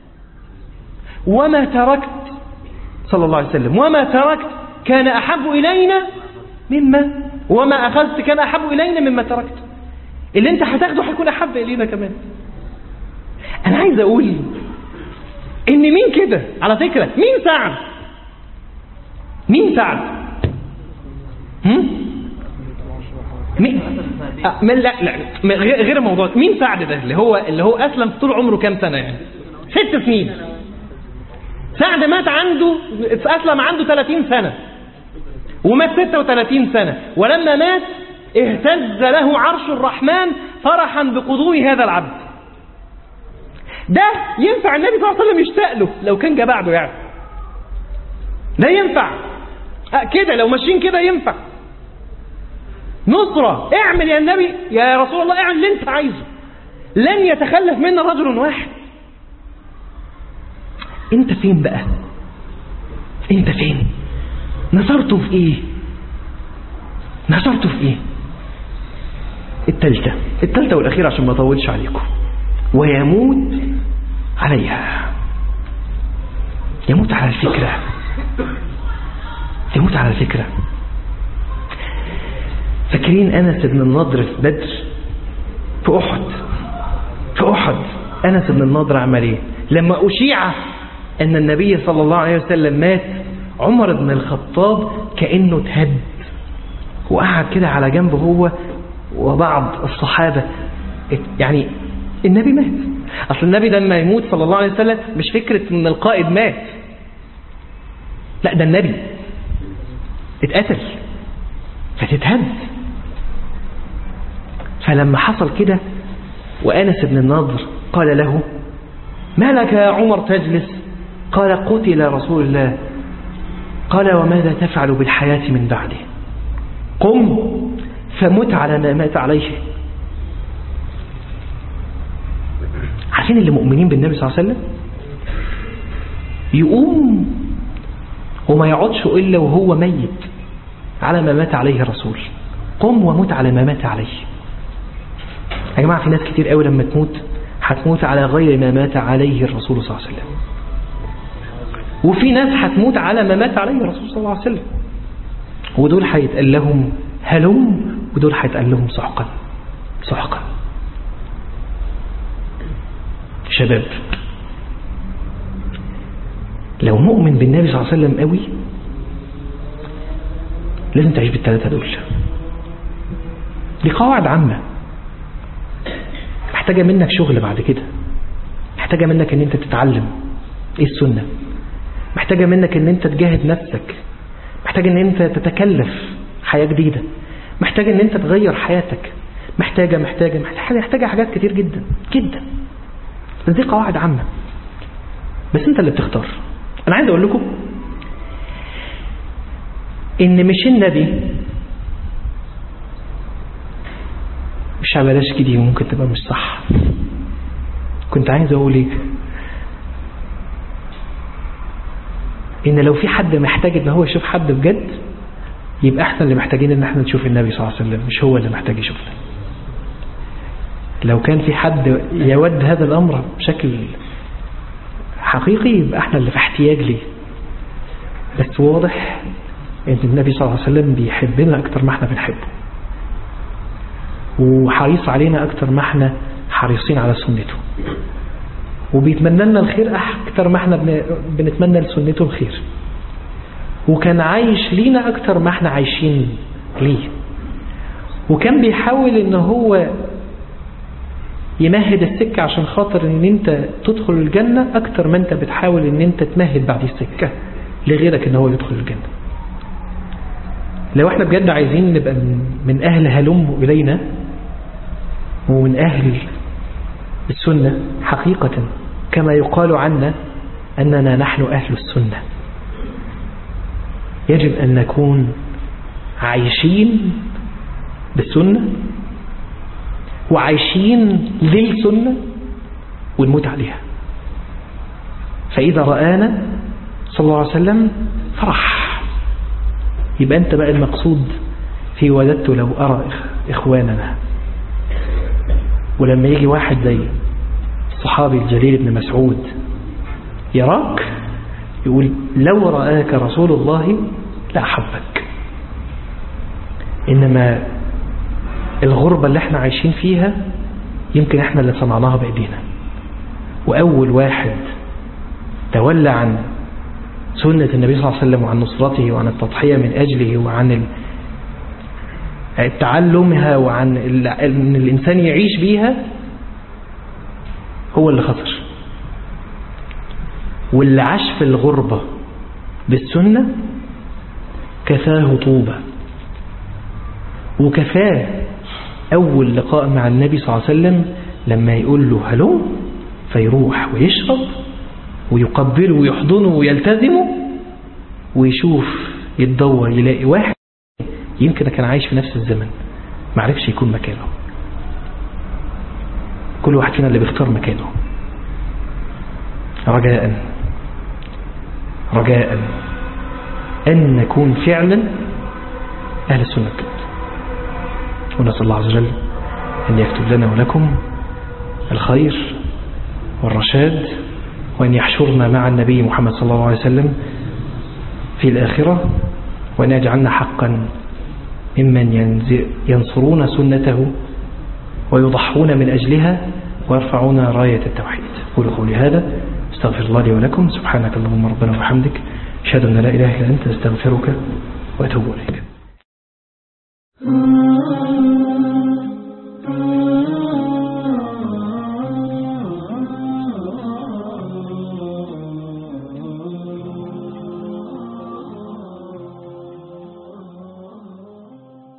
وما تركت صلى الله عليه وسلم وما تركت كان احب الينا مما وما اخذت كان احب الينا مما تركت اللي انت هتاخده هيكون احب الينا كمان انا عايز اقول ان مين كده على فكره مين سعد مين سعد هم؟ مين آه من لا لا م- غير غير الموضوع مين سعد ده اللي هو اللي هو اسلم طول عمره كام سنه يعني ست سنين سعد مات عنده اسلم عنده 30 سنه ومات 36 سنه ولما مات اهتز له عرش الرحمن فرحا بقدوم هذا العبد ده ينفع النبي صلى الله عليه وسلم يشتاق له لو كان جه بعده يعني ده ينفع أه كده لو ماشيين كده ينفع نصرة اعمل يا النبي يا رسول الله اعمل اللي انت عايزه لن يتخلف منا رجل واحد انت فين بقى انت فين نصرته في ايه نصرته في ايه التالتة التالتة والأخيرة عشان ما أطولش عليكم ويموت عليها يموت على الفكرة يموت على الفكرة فاكرين أنس بن النضر في بدر في أحد في أحد أنس بن النضر عمل إيه لما أشيع أن النبي صلى الله عليه وسلم مات عمر بن الخطاب كأنه تهد وقعد كده على جنب هو وبعض الصحابة يعني النبي مات أصل النبي لما يموت صلى الله عليه وسلم مش فكرة أن القائد مات لا ده النبي اتقتل فتتهد فلما حصل كده وأنس بن النضر قال له ما لك يا عمر تجلس قال قتل رسول الله قال وماذا تفعل بالحياة من بعده قم فمت على ما مات عليه عارفين اللي مؤمنين بالنبي صلى الله عليه وسلم يقوم وما يقعدش إلا وهو ميت على ما مات عليه الرسول قم ومت على ما مات عليه يا جماعة في ناس كتير قوي لما تموت هتموت على غير ما مات عليه الرسول صلى الله عليه وسلم وفي ناس هتموت على ما مات عليه الرسول صلى الله عليه وسلم ودول هيتقال لهم هلم ودول هيتقال لهم سحقا سحقا شباب لو مؤمن بالنبي صلى الله عليه وسلم قوي لازم تعيش بالثلاثة دول دي قواعد عامة محتاجة منك شغل بعد كده محتاجة منك ان انت تتعلم ايه السنة محتاجة منك ان انت تجاهد نفسك محتاج ان انت تتكلف حياة جديدة محتاجة ان انت تغير حياتك محتاجة محتاجة محتاجة, محتاجة حاجات كتير جدا جدا بس دي قواعد عامة بس انت اللي بتختار انا عايز اقول لكم ان مش النبي مش بلاش كده ممكن تبقى مش صح كنت عايز اقول ايه ان لو في حد محتاج ان هو يشوف حد بجد يبقى احنا اللي محتاجين ان احنا نشوف النبي صلى الله عليه وسلم مش هو اللي محتاج يشوفنا لو كان في حد يود هذا الامر بشكل حقيقي يبقى احنا اللي في احتياج ليه بس واضح ان النبي صلى الله عليه وسلم بيحبنا اكتر ما احنا بنحبه وحريص علينا اكتر ما احنا حريصين على سنته وبيتمنى لنا الخير اكتر ما احنا بنتمنى لسنته الخير وكان عايش لينا اكتر ما احنا عايشين ليه وكان بيحاول ان هو يمهد السكة عشان خاطر ان انت تدخل الجنة اكتر ما انت بتحاول ان انت تمهد بعد السكة لغيرك ان هو يدخل الجنة لو احنا بجد عايزين نبقى من اهل هلم الينا ومن اهل السنة حقيقة كما يقال عنا اننا نحن اهل السنة يجب ان نكون عايشين بالسنة وعايشين للسنة ونموت عليها فإذا رآنا صلى الله عليه وسلم فرح يبقى أنت بقى المقصود في وددت لو أرى إخواننا ولما يجي واحد زي الصحابي الجليل ابن مسعود يراك يقول لو رآك رسول الله لأحبك إنما الغربة اللي احنا عايشين فيها يمكن احنا اللي صنعناها بأيدينا وأول واحد تولى عن سنة النبي صلى الله عليه وسلم وعن نصرته وعن التضحية من أجله وعن تعلمها وعن ان الإنسان يعيش بيها هو اللي خسر واللي عاش في الغربة بالسنة كفاه طوبة وكفاه أول لقاء مع النبي صلى الله عليه وسلم لما يقول له هلو فيروح ويشرب ويقبله ويحضنه ويلتزمه ويشوف يتدور يلاقي واحد يمكن كان عايش في نفس الزمن ما عرفش يكون مكانه كل واحد فينا اللي بيختار مكانه رجاء رجاء أن نكون فعلا أهل السنة ونسأل الله عز وجل أن يكتب لنا ولكم الخير والرشاد وأن يحشرنا مع النبي محمد صلى الله عليه وسلم في الآخرة وأن يجعلنا حقا ممن ينصرون سنته ويضحون من أجلها ويرفعون راية التوحيد قولوا قولي هذا استغفر الله لي ولكم سبحانك اللهم ربنا وبحمدك أشهد أن لا إله إلا أنت استغفرك وأتوب إليك